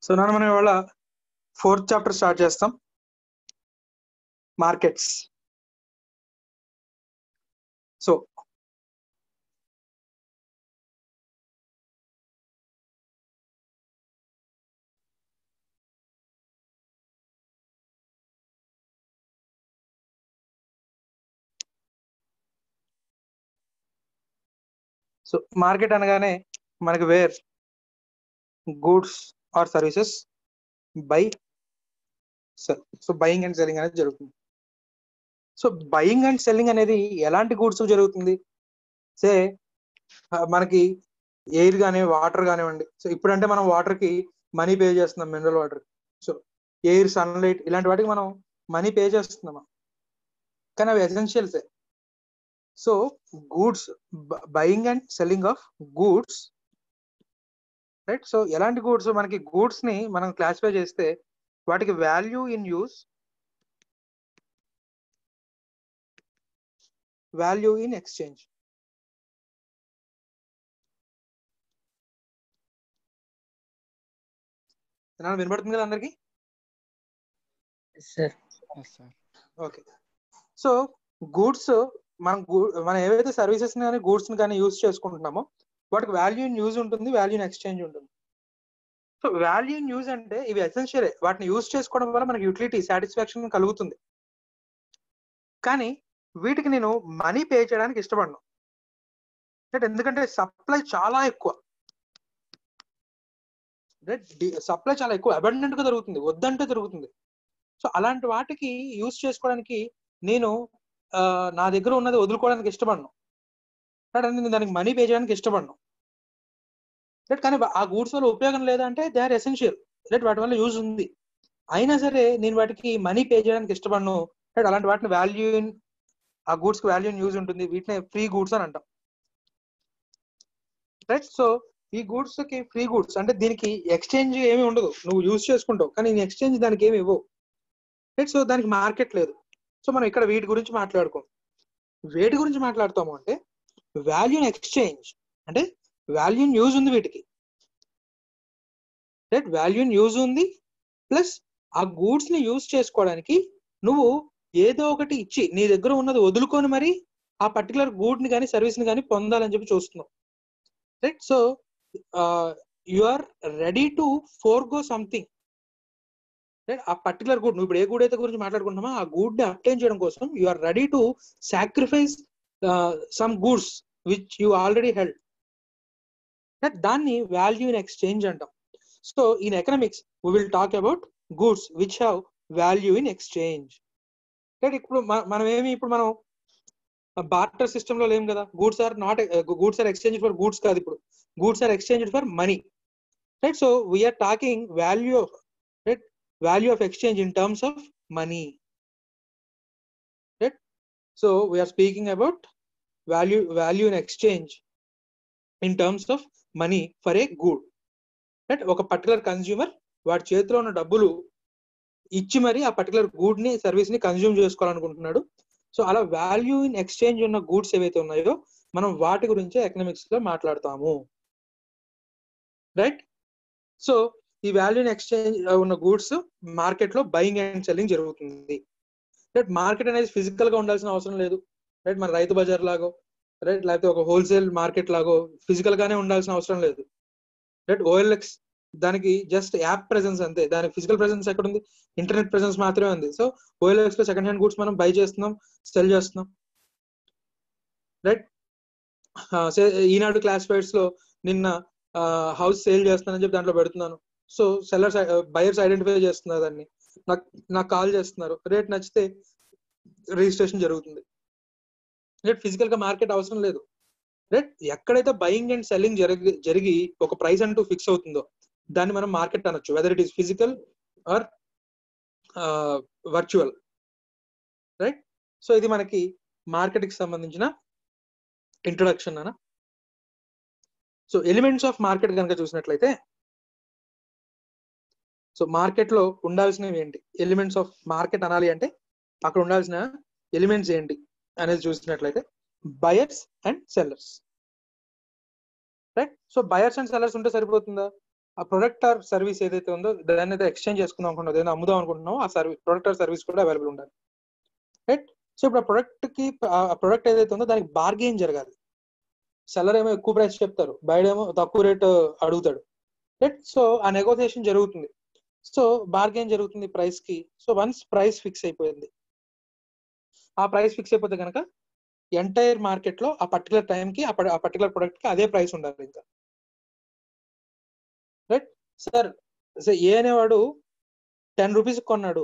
So నాన్న మనం ఇవాళ ఫోర్త్ చాప్టర్ స్టార్ట్ చేస్తాం మార్కెట్స్ సో సో మార్కెట్ అనగానే మనకి where goods are services buy sell so buying and selling అనేది జరుగుతుంది సో బయింగ్ అండ్ సెల్లింగ్ అనేది ఎలాంటి గూడ్స్ జరుగుతుంది సే మనకి ఎయిర్ కానీ వాటర్ కానివ్వండి సో ఇప్పుడంటే మనం వాటర్ కి మనీ పే చేస్తున్నాం mineral water so air sunlight ఇలాంటి వాటికి మనం మనీ పే చేస్తున్నాం కానీ అవి ఎసెన్షియల్సే so goods buying and selling of goods right so ఎలాంటి గూడ్స్ మనకి గూడ్స్ ని మనం క్లాసిఫై చేస్తే వాటికి value in use value in exchange వినపడుతుంది కదా అందరికి సార్ ఓకే సో గూడ్స్ మనం మనం ఏవైతే సర్వీసెస్ కానీ గూడ్స్ కానీ యూజ్ చేసుకుంటున్నామో వాటికి వాల్యూ ఇన్ యూజ్ ఉంటుంది వాల్యూ ఇన్ ఎక్స్చేంజ్ ఉంటుంది సో వాల్యూ ఇన్ యూజ్ అంటే ఇవి ఎసెన్షియలే వాటిని యూజ్ చేసుకోవడం వల్ల మనకి యూటిలిటీ సాటిస్ఫాక్షన్ కలుగుతుంది కానీ వీటికి నేను మనీ పే చేయడానికి ఇష్టపడను ఎందుకంటే సప్లై చాలా ఎక్కువ సప్లై చాలా ఎక్కువ అబండెంట్ గా జరుగుతుంది వద్దంటే జరుగుతుంది సో అలాంటి వాటికి యూజ్ చేసుకోవడానికి నేను నా దగ్గర ఉన్నది వదులుకోవడానికి ఇష్టపడను నేను దానికి మనీ పే చేయడానికి ఇష్టపడను రైట్ కానీ ఆ గూడ్స్ వల్ల ఉపయోగం లేదంటే దే ఆర్ ఎసెన్షియల్ రైట్ వాటి వల్ల యూజ్ ఉంది అయినా సరే నేను వాటికి మనీ పే చేయడానికి ఇష్టపడను రైట్ అలాంటి వాటిని వాల్యూ ఇన్ ఆ గూడ్స్ కి వాల్యూ ఇన్ యూజ్ ఉంటుంది వీటిని ఫ్రీ గూడ్స్ అని అంటాం రైట్ సో ఈ గూడ్స్ కి ఫ్రీ గూడ్స్ అంటే దీనికి ఎక్స్చేంజ్ ఏమి ఉండదు నువ్వు యూజ్ చేసుకుంటావు కానీ నీ ఎక్స్చేంజ్ దానికి ఏమి ఇవ్వవు రైట్ సో దానికి మార్కెట్ లేదు సో మనం ఇక్కడ వీటి గురించి మాట్లాడుకోం వేటి గురించి మాట్లాడుతాము అంటే వాల్యూ ఎక్స్చేంజ్ అంటే వాల్యూ యూజ్ ఉంది వీటికి రైట్ వాల్యూ యూజ్ ఉంది ప్లస్ ఆ గూడ్స్ ని యూజ్ చేసుకోవడానికి నువ్వు ఏదో ఒకటి ఇచ్చి నీ దగ్గర ఉన్నది వదులుకొని మరి ఆ పర్టికులర్ గూడ్ ని కానీ సర్వీస్ ని కానీ పొందాలని చెప్పి చూస్తున్నావు right so you are ready to forgo something right ఆ పర్టికులర్ గూడ్ నువ్వు ఇప్పుడు ఏ గూడ్ అయితే గురించి మాట్లాడుకుంటున్నామో ఆ గూడ్ ని అప్టైన్ చేయడం కోసం you are ready to sacrifice some goods which you already held దాన్ని వాల్యూ ఇన్ ఎక్స్చేంజ్ అంటాం so in economics we will talk about goods which have value in exchange right ఇప్పుడు మనం ఏమి ఇప్పుడు మనం బార్టర్ సిస్టమ్ లో లేం కదా goods are not goods are exchange for goods కాదు ఇప్పుడు goods are exchange for money right so we're talking value of right value of exchange in terms of money right so we're speaking about value value in exchange in terms of money for a good right ఒక particular consumer వాడి చేతిలో ఉన్న డబ్బులు ఇచ్చి మరి ఆ particular గూడ్ ని service ని కన్జ్యూమ్ చేసుకోవాలనుకుంటున్నాడు సో అలా వాల్యూ ఇన్ ఎక్స్చేంజ్ ఉన్న గూడ్స్ ఏవైతే ఉన్నాయో మనం వాటి గురించే ఎకనామిక్స్ లో మాట్లాడతాము రైట్ సో ఈ వాల్యూ ఇన్ ఎక్స్చేంజ్ ఉన్న గూడ్స్ మార్కెట్ లో బయింగ్ అండ్ సెల్లింగ్ జరుగుతుంది రైట్ మార్కెట్ అనేది ఫిజికల్ గా ఉండాల్సిన అవసరం లేదు రైట్ మన రైతు బజార్ లాగో రైట్ లేకపోతే ఒక హోల్సేల్ మార్కెట్ లాగో ఫిజికల్ గానే ఉండాల్సిన అవసరం లేదు రైట్ ఓఎల్ఎక్స్ దానికి జస్ట్ యాప్ ప్రెసెన్స్ అంతే దానికి ఫిజికల్ ప్రెసెన్స్ ఎక్కడ ఉంది ఇంటర్నెట్ ప్రెసెన్స్ మాత్రమే ఉంది సో ఓఎల్ఎక్స్ లో సెకండ్ హ్యాండ్ గూడ్స్ మనం బై చేస్తున్నాం సెల్ చేస్తున్నాం రైట్ ఈనాడు క్లాసిఫైడ్స్ లో నిన్న హౌస్ సేల్ చేస్తానని చెప్పి దాంట్లో పెడుతున్నాను సో సెల్లర్స్ బయర్స్ ఐడెంటిఫై చేస్తున్నారు దాన్ని నాకు నాకు కాల్ చేస్తున్నారు రేట్ నచ్చితే రిజిస్ట్రేషన్ జరుగుతుంది రేట్ ఫిజికల్ గా మార్కెట్ అవసరం లేదు రైట్ ఎక్కడైతే బయింగ్ అండ్ సెల్లింగ్ జరిగి జరిగి ఒక ప్రైస్ అంటూ ఫిక్స్ అవుతుందో దాన్ని మనం మార్కెట్ అనొచ్చు whether it is physical or virtual right so ఇది మనకి మార్కెట్ కి సంబంధించిన ఇంట్రొడక్షన్ అన్న సో ఎలిమెంట్స్ ఆఫ్ మార్కెట్ కనుక చూసినట్లయితే సో మార్కెట్ లో ఉండాల్సినవి ఏంటి ఎలిమెంట్స్ ఆఫ్ మార్కెట్ అనాలి అంటే అక్కడ ఉండాల్సిన ఎలిమెంట్స్ ఏంటి అనేది చూసినట్లయితే buyers and sellers right so buyers and sellers ఉంటే సరిపోతుందా ఆ ప్రొడక్ట్ ఆర్ సర్వీస్ ఏదైతే ఉందో దాన్ని అయితే ఎక్స్చేంజ్ చేసుకుందాం అనుకుంటున్నాం ఏదైనా అమ్ముదాం అనుకుంటున్నామో ఆ సర్వీస్ ప్రొడక్ట్ ఆర్ సర్వీస్ కూడా అవైలబుల్ ఉండాలి రైట్ సో ఇప్పుడు ఆ ప్రొడక్ట్ కి ఆ ప్రొడక్ట్ ఏదైతే ఉందో దానికి బార్గెయిన్ జరగాలి సెల్లర్ ఏమో ఎక్కువ ప్రైస్ చెప్తారు బయట ఏమో తక్కువ రేట్ అడుగుతాడు రైట్ సో ఆ నెగోసియేషన్ జరుగుతుంది సో బార్గెయిన్ జరుగుతుంది ప్రైస్ కి సో వన్స్ ప్రైస్ ఫిక్స్ అయిపోయింది ఆ ప్రైస్ ఫిక్స్ అయిపోతే కనుక ఎంటైర్ మార్కెట్ లో ఆ పర్టికులర్ టైం కి ఆ పర్టికులర్ ప్రొడక్ట్ కి అదే ప్రైస్ ఉండాలి ఇంకా రైట్ సార్ ఏ అనేవాడు టెన్ రూపీస్ కొన్నాడు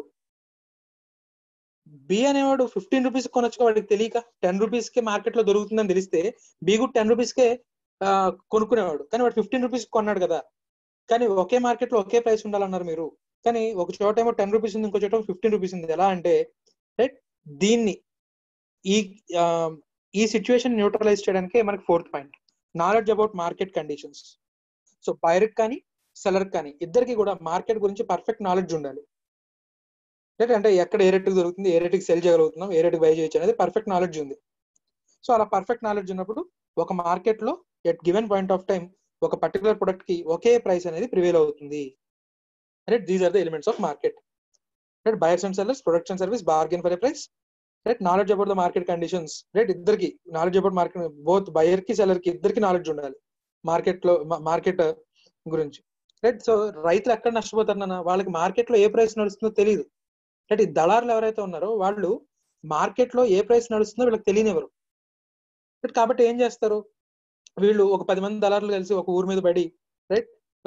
బి అనేవాడు ఫిఫ్టీన్ రూపీస్ కొనొచ్చు వాడికి తెలియక టెన్ రూపీస్ కి మార్కెట్ లో దొరుకుతుందని తెలిస్తే బి కూడా టెన్ రూపీస్ కే కొనుక్కునేవాడు కానీ వాడు ఫిఫ్టీన్ రూపీస్ కొన్నాడు కదా కానీ ఒకే మార్కెట్ లో ఒకే ప్రైస్ ఉండాలన్నారు మీరు కానీ ఒక చోట ఏమో టెన్ రూపీస్ ఉంది ఇంకో చోట ఫిఫ్టీన్ రూపీస్ ఉంది ఎలా అంటే రైట్ దీన్ని ఈ ఈ సిచ్యువేషన్ న్యూట్రలైజ్ చేయడానికి మనకి fourth point knowledge about market conditions so buyer కానీ సెలర్ కానీ ఇద్దరికి కూడా మార్కెట్ గురించి పర్ఫెక్ట్ నాలెడ్జ్ ఉండాలి అంటే ఎక్కడ ఏ రేటుకి దొరుకుతుంది ఏ రేటుకి సెల్ చేయగలుగుతున్నాం ఏ రేటుకి బై చేయొచ్చు అనేది పర్ఫెక్ట్ నాలెడ్జ్ ఉంది సో అలా పర్ఫెక్ట్ నాలెడ్జ్ ఉన్నప్పుడు ఒక మార్కెట్ లో at given point of time ఒక పర్టికులర్ ప్రొడక్ట్ కి ఒకే ప్రైస్ అనేది ప్రివేల్ అవుతుంది right these are the elements of market right buyers and sellers production service bargain for a price right knowledge about the market conditions right ఇద్దరికి knowledge about market both buyer కి seller కి ఇద్దరికి knowledge ఉండాలి market లో market గురించి right so రైతులు ఎక్కడ నష్టపోతారు నాన్న వాళ్ళకి మార్కెట్ లో ఏ ప్రైస్ నడుస్తుందో తెలియదు రైట్ ఈ దళారులు ఎవరైతే ఉన్నారో వాళ్ళు మార్కెట్ లో ఏ ప్రైస్ నడుస్తుందో వీళ్ళకి తెలియనివ్వరు రైట్ కాబట్టి ఏం చేస్తారు వీళ్ళు ఒక పది మంది దళారులు కలిసి ఒక ఊరి మీద పడి రైట్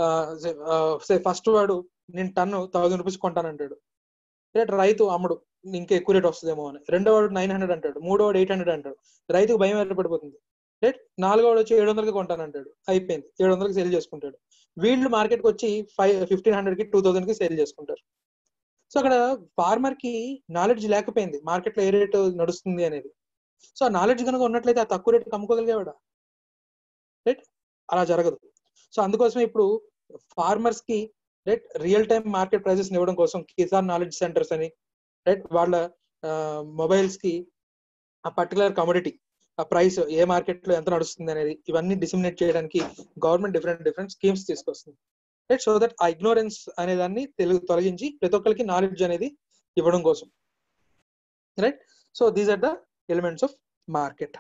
ఫస్ట్ వాడు నేను టన్ను థౌసండ్ రూపీస్ కొంటానంటాడు రైట్ రైతు అమ్ముడు ఇంకా ఎక్కువ రేట్ వస్తుందేమో అని రెండో వాడు నైన్ హండ్రెడ్ అంటాడు మూడో వాడు ఎయిట్ హండ్రెడ్ అంటాడు రైతుకు భయం ఏర్పడిపోతుంది రైట్ నాలుగో వాడు వచ్చి ఏడు వందలకి కొంటానంటాడు అయిపోయింది ఏడు వందలకి సేల్ చేసుకుంటాడు వీళ్ళు మార్కెట్కి వచ్చి ఫైవ్ ఫిఫ్టీన్ హండ్రెడ్ కి టూ థౌసండ్ కి సేల్ చేసుకుంటారు సో అక్కడ ఫార్మర్ కి నాలెడ్జ్ లేకపోయింది మార్కెట్ లో ఏ రేట్ నడుస్తుంది అనేది సో ఆ నాలెడ్జ్ కనుక ఉన్నట్లయితే ఆ తక్కువ రేట్ అమ్ముకోగలిగేవాడా రైట్ అలా జరగదు సో అందుకోసం ఇప్పుడు ఫార్మర్స్ కి right real time market prices ఇవ్వడం కోసం కిసాన్ నాలెడ్జ్ సెంటర్స్ అని రైట్ వాళ్ళ మొబైల్స్ కి ఆ పర్టికులర్ కమోడిటీ ఆ ప్రైస్ ఏ మార్కెట్ లో ఎంత నడుస్తుంది అనేది ఇవన్నీ డిసిమినేట్ చేయడానికి గవర్నమెంట్ డిఫరెంట్ డిఫరెంట్ స్కీమ్స్ తీసుకొస్తుంది రైట్ సో దట్ ఆ ఇగ్నోరెన్స్ అనే దాన్ని తెలుగు తొలగించి ప్రతి ఒక్కరికి నాలెడ్జ్ అనేది ఇవ్వడం కోసం right so these are the elements of market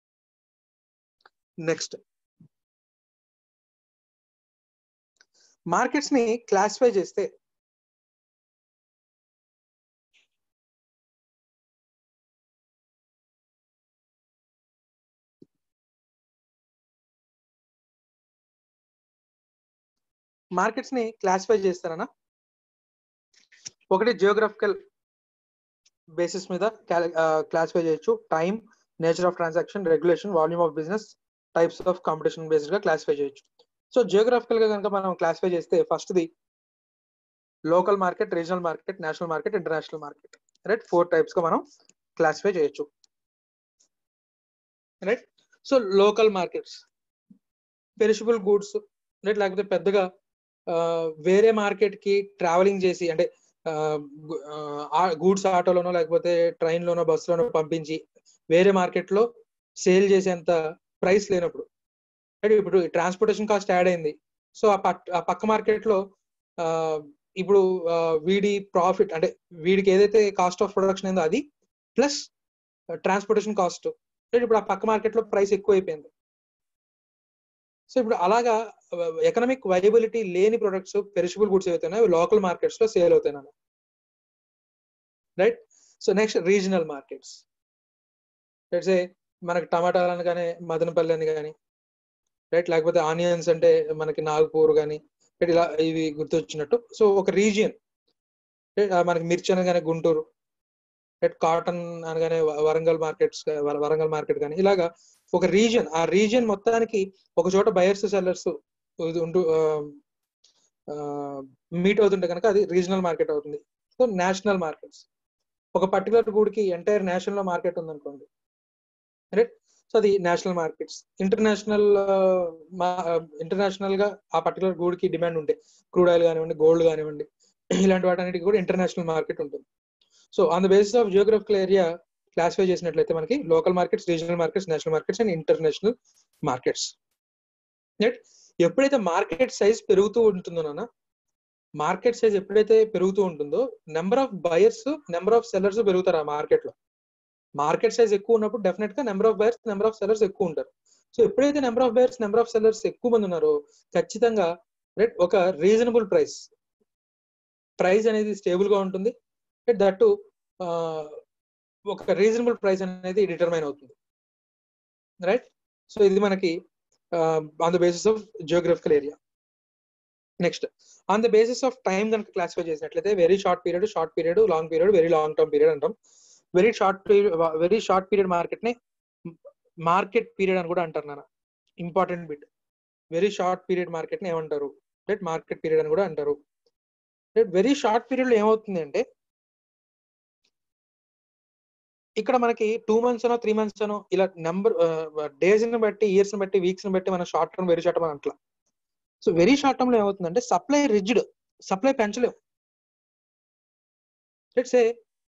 next markets ని క్లాసిఫై చేస్తే మార్కెట్స్ ని క్లాసిఫై చేస్తారనా ఒకటి జియోగ్రఫికల్ బేసిస్ మీద క్లాసిఫై చేయొచ్చు time nature of transaction regulation volume of business types of competition based గా క్లాసిఫై చేయొచ్చు సో జియోగ్రఫికల్ గా కనుక మనం క్లాసిఫై చేస్తే first the local market regional market national market international market right four types గా మనం క్లాసిఫై చేయొచ్చు right so local markets perishable goods right లేకపోతే పెద్దగా వేరే మార్కెట్ కి ట్రావెలింగ్ చేసి అంటే గూడ్స్ ఆటోలోనో లేకపోతే ట్రైన్ లోనో బస్సులోనో పంపించి వేరే మార్కెట్ లో సేల్ చేసేంత ప్రైస్ లేనప్పుడు అంటే ఇప్పుడు ట్రాన్స్పోర్టేషన్ కాస్ట్ యాడ్ అయింది సో ఆ పక్ ఆ పక్క మార్కెట్ లో ఇప్పుడు వీడి ప్రాఫిట్ అంటే వీడికి ఏదైతే కాస్ట్ ఆఫ్ ప్రొడక్షన్ అయిందో అది ప్లస్ ట్రాన్స్పోర్టేషన్ కాస్ట్ ఇప్పుడు ఆ పక్క మార్కెట్ లో ప్రైస్ ఎక్కువ అయిపోయింది సో ఇప్పుడు అలాగా ఎకనామిక్ వైబిలిటీ లేని ప్రొడక్ట్స్ పెరిషబుల్ గుడ్స్ ఏవైతున్నాయో లోకల్ మార్కెట్స్ లో సేల్ అవుతాయి right so next regional markets ఏ మనకి టమాటాలని కానీ మదనపల్లి అని కానీ రైట్ లేకపోతే ఆనియన్స్ అంటే మనకి నాగపూర్ కానీ ఇలా ఇవి గుర్తొచ్చినట్టు సో ఒక రీజియన్ మనకి మిర్చి అనగానే గుంటూరు రైట్ కాటన్ అనగానే వరంగల్ మార్కెట్స్ వరంగల్ మార్కెట్ కానీ ఇలాగా ఒక రీజియన్ ఆ రీజియన్ మొత్తానికి ఒక చోట బయర్స్ సెల్లర్స్ ఉంటూ మీట్ అవుతుంటే కనుక అది రీజనల్ మార్కెట్ అవుతుంది సో నేషనల్ మార్కెట్స్ ఒక పర్టికులర్ గూడ్కి ఎంటైర్ నేషనల్ లో మార్కెట్ ఉందనుకోండి రైట్ సో అది నేషనల్ మార్కెట్స్ ఇంటర్నేషనల్ ఇంటర్నేషనల్ గా ఆ పర్టికులర్ గూడ్ కి డిమాండ్ ఉంటే క్రూడ్ ఆయిల్ కానివ్వండి గోల్డ్ కానివ్వండి ఇలాంటి వాటన్నిటికి కూడా ఇంటర్నేషనల్ మార్కెట్ ఉంటుంది so on the basis of geographical area classify చేసినట్లయితే మనకి local markets regional markets national markets and international markets right ఎప్పుడైతే మార్కెట్ సైజ్ పెరుగుతూ ఉంటుందో నాన్న మార్కెట్ సైజ్ ఎప్పుడైతే పెరుగుతూ ఉంటుందో number of buyers number of sellers పెరుగుతారు ఆ మార్కెట్ లో మార్కెట్ సైజ్ ఎక్కువ ఉన్నప్పుడు డెఫినెట్ గా number of buyers number of sellers ఎక్కువ ఉంటారు సో ఎప్పుడైతే number of buyers number of sellers ఎక్కువ మంది ఉన్నారో ఖచ్చితంగా రైట్ ఒక రీజనబుల్ ప్రైస్ ప్రైస్ అనేది స్టేబుల్ గా ఉంటుంది దట్టు ఒక రీజనబుల్ ప్రైస్ అనేది డిటర్మైన్ అవుతుంది రైట్ సో ఇది మనకి on the basis of geographical area next on the basis of time కనుక క్లాసిఫై చేసినట్లయితే very short period short period long period very long term period అంటాం very short very short period market ని market period అని కూడా అంటారు నాన్న important bit very short period market ని ఏమంటారు రైట్ మార్కెట్ పీరియడ్ అని కూడా అంటారు రైట్ వెరీ షార్ట్ పీరియడ్ లో ఏమవుతుంది అంటే ఇక్కడ మనకి టూ మంత్స్ అనో త్రీ మంత్స్ అనో ఇలా నెంబర్ డేస్ ని బట్టి ఇయర్స్ ని బట్టి వీక్స్ ని బట్టి మనం short term very short term అట్లా సో వెరీ షార్ట్ టర్మ్ లో ఏమవుతుందంటే సప్లై రిజిడ్ సప్లై పెంచలేము లెట్స్ ఏ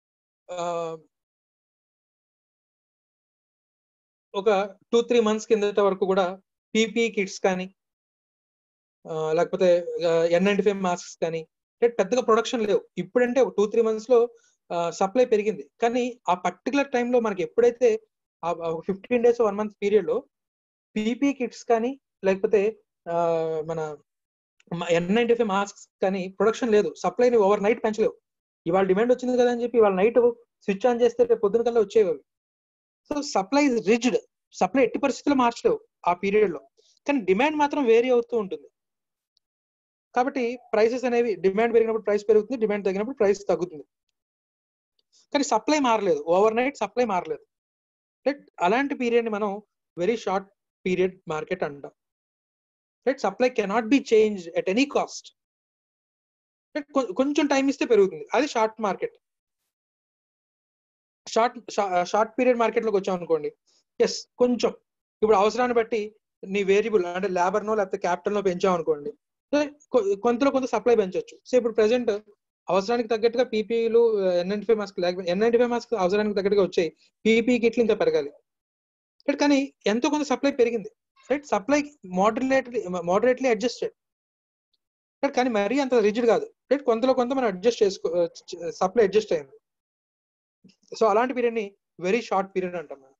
ఒక టూ త్రీ మంత్స్ కిందట వరకు కూడా పీపీ కిట్స్ కానీ లేకపోతే ఎన్ నైన్టీ ఫైవ్ మాస్క్స్ కానీ పెద్దగా ప్రొడక్షన్ లేవు ఇప్పుడంటే టూ త్రీ మంత్స్ లో సప్లై పెరిగింది కానీ ఆ పర్టికులర్ టైంలో మనకి ఎప్పుడైతే fifteen days one month period లో పీపీ కిట్స్ కానీ లేకపోతే మన ఎన్ నైన్టీ ఫైవ్ మాస్క్స్ కానీ ప్రొడక్షన్ లేదు సప్లైని ఓవర్ నైట్ పెంచలేవు ఇవాళ డిమాండ్ వచ్చింది కదా అని చెప్పి ఇవాళ నైట్ స్విచ్ ఆన్ చేస్తే రేపు పొద్దున కల్లా వచ్చేవి సో సప్లై రిజిడ్ సప్లై ఎట్టి పరిస్థితుల్లో మార్చలేవు ఆ పీరియడ్ లో కానీ డిమాండ్ మాత్రం వేరీ అవుతూ ఉంటుంది కాబట్టి ప్రైసెస్ అనేవి డిమాండ్ పెరిగినప్పుడు ప్రైస్ పెరుగుతుంది డిమాండ్ తగ్గినప్పుడు ప్రైస్ తగ్గుతుంది కానీ సప్లై మారలేదు ఓవర్ నైట్ సప్లై మారలేదు రైట్ అలాంటి పీరియడ్ ని మనం వెరీ షార్ట్ పీరియడ్ మార్కెట్ అంటాం right supply cannot be change at any cost కొంచెం టైం ఇస్తే పెరుగుతుంది అది short market short short period market లోకి వచ్చాం అనుకోండి ఎస్ కొంచెం ఇప్పుడు అవసరాన్ని బట్టి నీ వేరియబుల్ అంటే లేబర్ నో లేకపోతే క్యాపిటల్ నో పెంచాం అనుకోండి కొంతలో కొంత సప్లై పెంచవచ్చు సో ఇప్పుడు ప్రెసెంట్ అవసరానికి తగ్గట్టుగా పీపీలు ఎన్ నైన్టీ ఫైవ్ మాస్క్ లేకపోతే ఎన్ నైన్టీ ఫైవ్ మాస్క్ అవసరానికి తగ్గట్టుగా వచ్చాయి పీపీ కిట్లు ఇంకా పెరగాలి రైట్ కానీ ఎంతో కొంత సప్లై పెరిగింది right supply moderately moderately adjusted right కానీ మరీ అంత రిజిడ్ కాదు రైట్ కొంతలో కొంత మనం అడ్జస్ట్ చేసుకో సప్లై అడ్జస్ట్ అయింది సో అలాంటి పీరియడ్ ని వెరీ షార్ట్ పీరియడ్ అంటాం మనం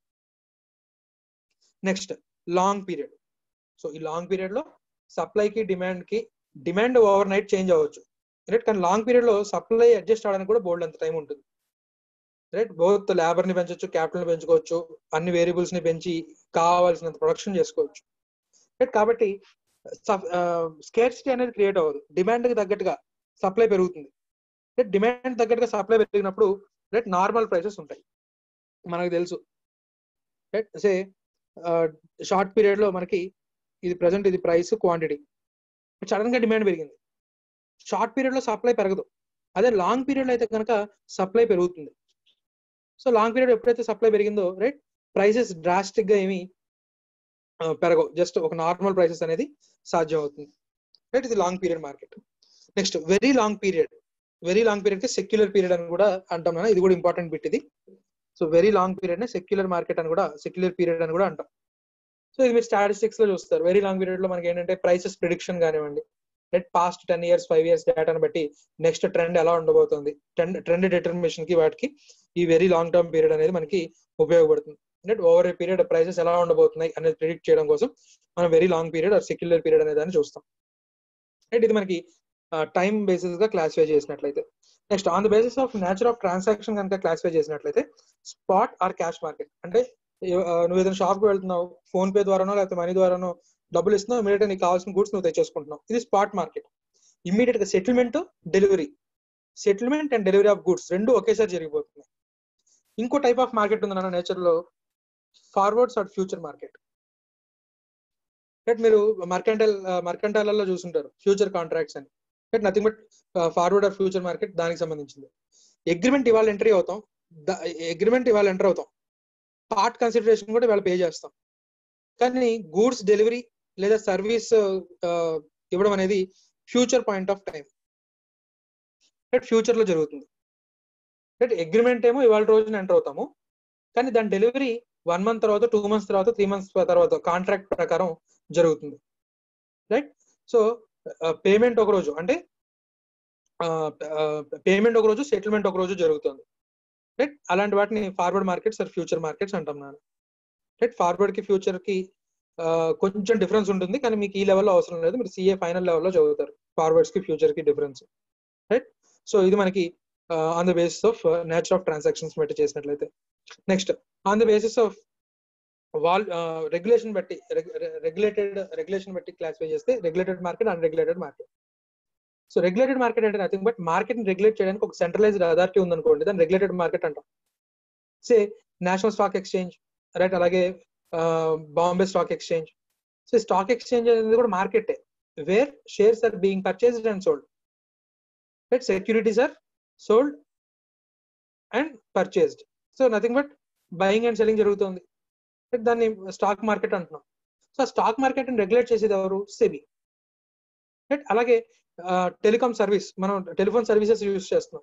నెక్స్ట్ లాంగ్ పీరియడ్ సో ఈ లాంగ్ పీరియడ్ లో సప్లైకి డిమాండ్ కి డిమాండ్ ఓవర్ నైట్ చేంజ్ అవ్వచ్చు రైట్ కానీ లాంగ్ పీరియడ్ లో సప్లై అడ్జస్ట్ అవడానికి కూడా బోల్డ్ అంత టైం ఉంటుంది రైట్ బోత్ లేబర్ ని పెంచవచ్చు క్యాపిటల్ ని పెంచుకోవచ్చు అన్ని వేరియబుల్స్ ని పెంచి కావాల్సినంత ప్రొడక్షన్ చేసుకోవచ్చు రైట్ కాబట్టి స్కేర్సిటీ అనేది క్రియేట్ అవ్వదు డిమాండ్ కి తగ్గట్టుగా సప్లై పెరుగుతుంది రైట్ డిమాండ్ తగ్గట్టుగా సప్లై పెరిగినప్పుడు రైట్ నార్మల్ ప్రైసెస్ ఉంటాయి మనకు తెలుసు రైట్ సే షార్ట్ పీరియడ్ లో మనకి ఇది ప్రజెంట్ ఇది ప్రైస్ క్వాంటిటీ సడన్ గా డిమాండ్ పెరిగింది షార్ట్ పీరియడ్ లో సప్లై పెరగదు అదే లాంగ్ పీరియడ్ లో అయితే కనుక సప్లై పెరుగుతుంది సో లాంగ్ పీరియడ్ ఎప్పుడైతే సప్లై పెరిగిందో రైట్ ప్రైసెస్ డ్రాస్టిక్ గా ఏమి పెరగవు జస్ట్ ఒక నార్మల్ ప్రైసెస్ అనేది సాధ్యం అవుతుంది రైట్ ఇది long period market next very long period very long period కి సెక్యులర్ పీరియడ్ అని కూడా అంటాం ఇది కూడా ఇంపార్టెంట్ బిట్ ఇది సో వెరీ లాంగ్ పీరియడ్ ని సెక్యులర్ మార్కెట్ అని కూడా సెక్యులర్ పీరియడ్ అని కూడా అంటాం సో ఇది మీరు స్టాటిస్టిక్స్ లో చూస్తారు వెరీ లాంగ్ పీరియడ్ లో మనకి ఏంటంటే ప్రైసెస్ ప్రిడిక్షన్ కానివ్వండి right past ten years five years డేటాను బట్టి నెక్స్ట్ ట్రెండ్ ఎలా ఉండబోతుంది ట్రెండ్ ట్రెండ్ డిటర్మినేషన్ కి వాటికి ఈ వెరీ లాంగ్ టర్మ్ పీరియడ్ అనేది మనకి ఉపయోగపడుతుంది right over a period prices ఎలా ఉండబోతున్నాయి అనేది ప్రిడిక్ట్ చేయడం కోసం మనం very long period or secular period అనే దాన్ని చూస్తాం రైట్ ఇది మనకి టైం బేసిస్ గా క్లాసిఫై చేసినట్లయితే next on the basis of nature of transaction కనుక క్లాసిఫై చేసినట్లయితే స్పాట్ ఆర్ క్యాష్ మార్కెట్ అంటే నువ్వు ఏదైనా షాప్ కి వెళ్తున్నావు ఫోన్ పే ద్వారానో లేకపోతే మనీ ద్వారానో డబ్బులు ఇస్తున్నావు ఇమీడియట్ నీకు కావాల్సిన గూడ్స్ నువ్వు తెచ్చేసుకుంటున్నావు ఇది స్పాట్ మార్కెట్ ఇమీడియట్ గా settlement delivery settlement and delivery of goods రెండు ఒకేసారి జరిగిపోతున్నాయి ఇంకో టైప్ ఆఫ్ మార్కెట్ ఉంది నా నేచర్ లో forwards or future market right మీరు మర్కంటైల్ మర్కంటైలలో చూసుంటారు ఫ్యూచర్ కాంట్రాక్ట్స్ అని right nothing but forward or future market దానికి సంబంధించింది అగ్రిమెంట్ ఇవాళ ఎంట్రీ అవుతాం అగ్రిమెంట్ ఇవాళ ఎంటర్ అవుతాం పార్ట్ కన్సిడరేషన్ కూడా ఇవాళ పే చేస్తాం కానీ గూడ్స్ డెలివరీ లేదా సర్వీస్ ఇవ్వడం అనేది future point of time right future లో జరుగుతుంది రైట్ అగ్రిమెంట్ ఏమో ఇవాళ రోజున ఎంటర్ అవుతాము కానీ దాని డెలివరీ వన్ మంత్ తర్వాత టూ మంత్స్ తర్వాత త్రీ మంత్స్ తర్వాత కాంట్రాక్ట్ ప్రకారం జరుగుతుంది రైట్ సో పేమెంట్ ఒక రోజు అంటే పేమెంట్ ఒక రోజు సెటిల్మెంట్ ఒక రోజు జరుగుతుంది రైట్ అలాంటి వాటిని forward markets or future markets అంటాం నేను రైట్ ఫార్వర్డ్ కి ఫ్యూచర్ కి కొంచెం డిఫరెన్స్ ఉంటుంది కానీ మీకు ఈ లెవెల్లో అవసరం లేదు మీరు సిఏ ఫైనల్ లెవెల్లో చదువుతారు ఫార్వర్డ్స్ కి ఫ్యూచర్ కి డిఫరెన్స్ రైట్ సో ఇది మనకి on the basis of nature of transactions బట్టి చేసినట్లయితే next on the basis of wall regulation బట్టి రెగ్యులేటెడ్ రెగ్యులేషన్ బట్టి క్లాసిఫై చేస్తే regulated market unregulated market so regulated market అంటే నథింగ్ బట్ మార్కెట్ ని రెగ్యులేట్ చేయడానికి ఒక సెంట్రలైజ్డ్ అథారిటీ ఉందనుకోండి దాన్ని రెగ్యులేటెడ్ మార్కెట్ అంటాం say national stock exchange right అలాగే Bombay stock exchange so stock exchange అనేది కూడా మార్కెటే where shares are being purchased and sold right securities are sold and purchased so nothing but buying and selling జరుగుతుంది దాన్ని stock market అంటున్నాం so ఆ stock market regulate చేసేది ఎవరు సెబీ రైట్ అలాగే టెలికాం సర్వీస్ మనం టెలిఫోన్ సర్వీసెస్ యూజ్ చేస్తున్నాం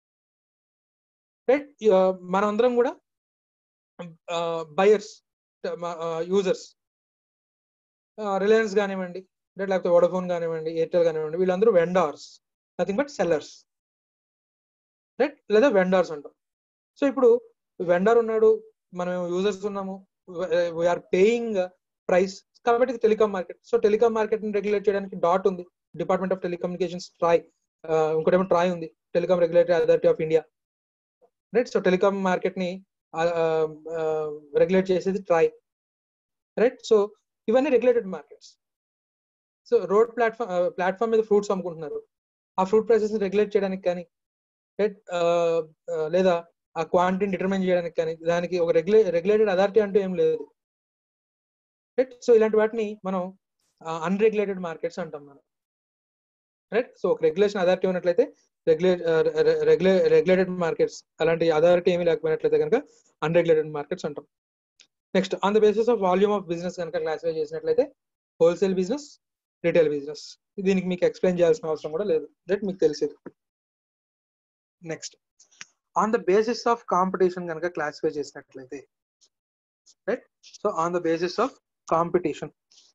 right మనం అందరం కూడా బయర్స్ యూజర్స్ రిలయన్స్ కానివ్వండి రైట్ లేకపోతే వోడఫోన్ కానివ్వండి ఎయిర్టెల్ కానివ్వండి వీళ్ళందరూ vendors nothing but sellers right లేదా వెండార్స్ అంటాం సో ఇప్పుడు వెండర్ ఉన్నాడు మనం యూజర్స్ ఉన్నాము వీఆర్ పేయింగ్ ప్రైస్ కాబట్టి telecom market so telecom market ని రెగ్యులేట్ చేయడానికి డాట్ ఉంది డిపార్ట్మెంట్ ఆఫ్ టెలికమ్యూనికేషన్స్ ట్రాయ్ ఇంకోటేమో ట్రాయ్ ఉంది telecom regulatory authority of India right so telecom market ని రెగ్యులేట్ చేసేది ట్రాయ్ రైట్ సో ఇవన్నీ regulated markets so road platform platform మీద ఫ్రూట్స్ అమ్ముకుంటున్నారు ఆ ఫ్రూట్ ప్రైసెస్ రెగ్యులేట్ చేయడానికి కానీ రైట్ లేదా ఆ క్వాంటిటీని డిటర్మైన్ చేయడానికి కానీ దానికి ఒక రెగ్యులే రెగ్యులేటెడ్ అథారిటీ అంటూ ఏం లేదు రైట్ సో ఇలాంటి వాటిని మనం అన్రెగ్యులేటెడ్ మార్కెట్స్ అంటాం మనం రైట్ సో ఒక రెగ్యులేషన్ అథారిటీ ఉన్నట్లయితే రెగ్యులేట్ రెగ్యులే రెగ్యులేటెడ్ మార్కెట్స్ అలాంటి అథారిటీ ఏమీ లేకపోయినట్లయితే కనుక అన్రెగ్యులేటెడ్ మార్కెట్స్ అంటాం next on the basis of volume of business కనుక క్లాసిఫై చేసినట్లయితే హోల్సేల్ బిజినెస్ రిటైల్ బిజినెస్ దీనికి మీకు ఎక్స్ప్లెయిన్ చేయాల్సిన అవసరం కూడా లేదు రైట్ మీకు తెలిసేది next on the basis of competition కనుక క్లాసిఫై చేసినట్లయితే right so on the basis of competition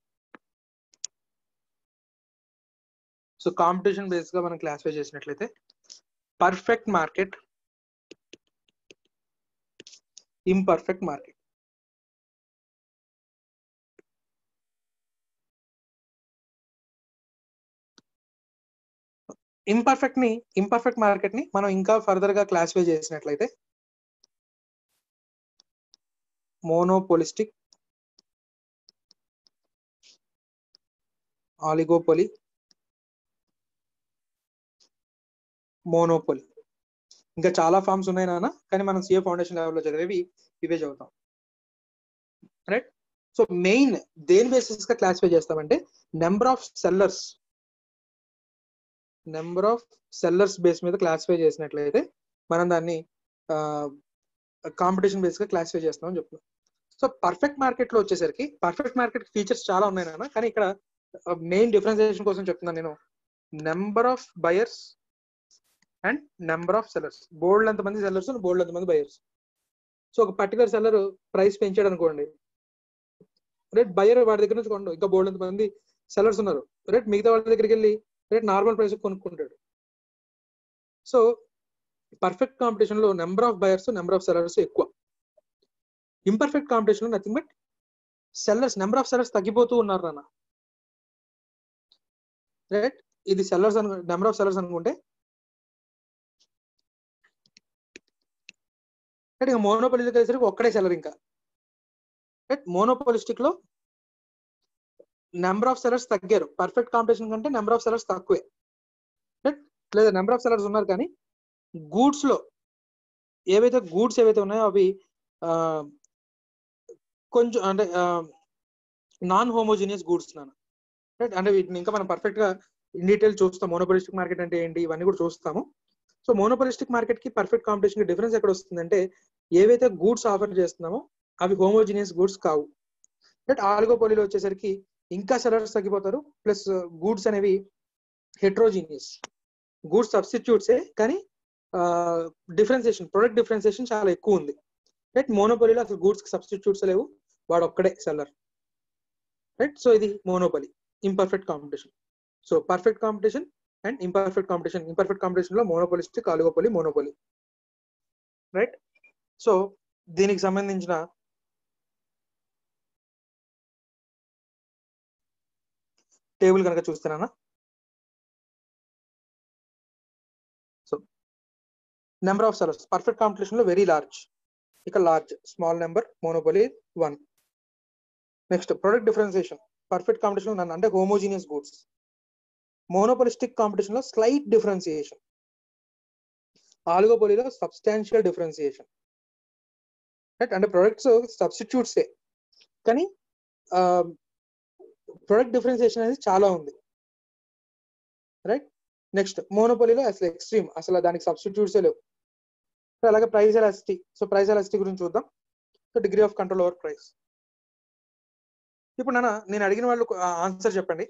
so competition base గా మనం క్లాసిఫై చేసినట్లయితే perfect market imperfect market imperfect ని ఇంపర్ఫెక్ట్ మార్కెట్ ని మనం ఇంకా ఫర్దర్ గా క్లాసిఫై చేసినట్లయితే మోనోపోలిస్టిక్ ఆలిగోపోలి మోనోపోలి ఇంకా చాలా ఫార్మ్స్ ఉన్నాయి నాన్న కానీ మనం సిఏ ఫౌండేషన్ లెవెల్లో చదివేవి ఇవే చదువుతాం రైట్ సో మెయిన్ దేని బేసిస్ గా క్లాసిఫై చేస్తామంటే number of sellers number of sellers base మీద క్లాసిఫై చేసినట్లయితే మనం దాన్ని కాంపిటీషన్ బేస్ గా క్లాసిఫై చేస్తాం అని చెప్తున్నాం సో పర్ఫెక్ట్ మార్కెట్ లో వచ్చేసరికి పర్ఫెక్ట్ మార్కెట్ ఫీచర్స్ చాలా ఉన్నాయి నాన్న కానీ ఇక్కడ మెయిన్ డిఫరెన్సియేషన్ కోసం చెప్తున్నాను నేను number of buyers and number of sellers బోల్డ్ ఎంతమంది సెల్లర్స్ బోల్డ్ ఎంతమంది బయర్స్ సో ఒక పర్టికులర్ సెల్లర్ ప్రైస్ పెంచాడు అనుకోండి రేట్ బయర్ వాడి దగ్గర నుంచి కొండు ఇంకా బోల్డ్ ఎంతమంది సెల్లర్స్ ఉన్నారు రేట్ మిగతా వాళ్ళ దగ్గరికి వెళ్ళి రేట్ నార్మల్ ప్రైస్ కొనుక్కుంటాడు సో పర్ఫెక్ట్ కాంపిటీషన్ లో number of buyers number of sellers ఎక్కువ ఇంపర్ఫెక్ట్ కాంపిటీషన్ లో nothing but sellers number of sellers తగ్గిపోతూ ఉన్నారు నాన్న రైట్ ఇది సెల్లర్స్ అను నెంబర్ ఆఫ్ సెల్లర్స్ అనుకుంటే రైట్ ఇంకా మోనోపాలిస్టిక్ వచ్చేసరికి ఒక్కడే సెల్లర్ ఇంకా రైట్ మోనోపాలిస్టిక్ లో నెంబర్ ఆఫ్ సెలర్స్ తగ్గారు పర్ఫెక్ట్ కాంపిటీషన్ కంటే నెంబర్ ఆఫ్ సెలర్స్ తక్కువే రైట్ లేదా నెంబర్ ఆఫ్ సెలర్స్ ఉన్నారు కానీ గూడ్స్ లో ఏవైతే గూడ్స్ ఏవైతే ఉన్నాయో అవి కొంచెం అంటే నాన్ హోమోజీనియస్ గూడ్స్ నాన్న రైట్ అంటే వీటిని ఇంకా మనం పర్ఫెక్ట్ గా ఇన్ డీటెయిల్ చూస్తాం మోనోపలిస్టిక్ మార్కెట్ అంటే ఏంటి ఇవన్నీ కూడా చూస్తాము సో మోనోపలిస్టిక్ మార్కెట్ కి పర్ఫెక్ట్ కాంపిటీషన్ కి డిఫరెన్స్ ఎక్కడ వస్తుందంటే ఏవైతే గూడ్స్ ఆఫర్ చేస్తున్నామో అవి హోమోజీనియస్ గూడ్స్ కావు రైట్ ఆల్గోపోలీలో వచ్చేసరికి ఇంకా సెలర్స్ తగ్గిపోతారు ప్లస్ గూడ్స్ అనేవి హెట్రోజీనియస్ గూడ్స్ సబ్స్టిట్యూట్సే కానీ డిఫరెన్సియేషన్ ప్రొడక్ట్ డిఫరెన్సియేషన్ చాలా ఎక్కువ ఉంది రైట్ మోనోపలీలో అసలు గూడ్స్ కి సబ్స్టిట్యూట్స్ లేవు వాడు ఒక్కడే సెల్లర్ రైట్ సో ఇది monopoly imperfect competition so perfect competition and imperfect competition imperfect competition లో monopolistic oligopoly monopoly right so దీనికి సంబంధించిన టేబుల్ కనుక చూస్తున్నానా so number of sellers perfect competition లో వెరీ లార్జ్ ఇక large small number monopoly one next product differentiation perfect competition none అంటే homogeneous goods monopolistic competition లో slight differentiation ఆలుగోపోలిలో substantial differentiation right అంటే ప్రొడక్ట్స్ సబ్స్టిట్యూట్సే కానీ ప్రొడక్ట్ డిఫరెన్సియేషన్ అనేది చాలా ఉంది రైట్ నెక్స్ట్ మోనోపోలీలో అసలు ఎక్స్ట్రీమ్ అసలు దానికి సబ్స్టిట్యూట్సే లేవు సో అలాగే price elasticity so price elasticity గురించి చూద్దాం so degree of control over price ఇప్పుడు నాన్న నేను అడిగిన వాళ్ళు ఆన్సర్ చెప్పండి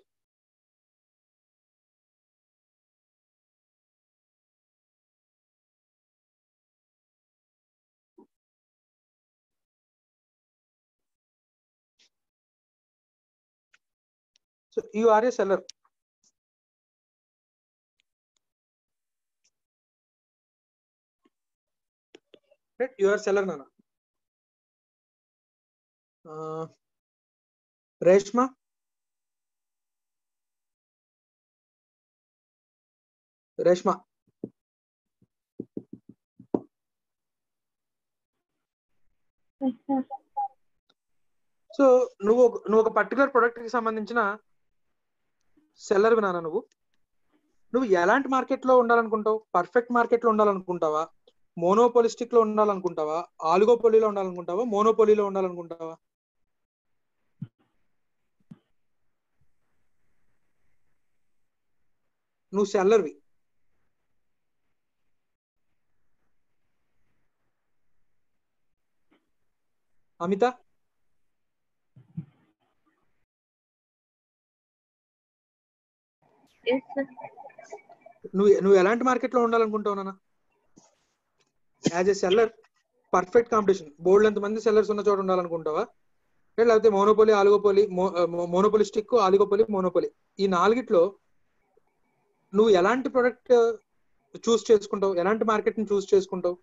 so you are a seller right you are seller నాన్న రేష్మా రేష్మా సో నువ్వు ఒక- నువ్వు ఒక పర్టికులర్ ప్రొడక్ట్ కి సంబంధించిన సెల్లర్ వినానా నువ్వు నువ్వు ఎలాంటి మార్కెట్ లో ఉండాలనుకుంటావు పర్ఫెక్ట్ మార్కెట్ లో ఉండాలనుకుంటావా మోనోపోలిస్టిక్ లో ఉండాలనుకుంటావా ఆలుగోపోలీలో ఉండాలనుకుంటావా మోనోపోలీలో ఉండాలనుకుంటావా నువ్వు సెల్లర్వి అమిత Yes, sir. నువ్వు నువ్వు ఎలాంటి మార్కెట్ లో ఉండాలనుకుంటావు నాన్న as a seller perfect competition బోల్డ్ ఎంత మంది సెల్లర్స్ ఉన్న చోట ఉండాలనుకుంటావా లేకపోతే monopoly oligopoly monopolistic oligopoly monopoly ఈ నాలుగిట్లో నువ్వు ఎలాంటి ప్రొడక్ట్ చూస్ చేసుకుంటావు ఎలాంటి మార్కెట్ ని చూస్ చేసుకుంటావు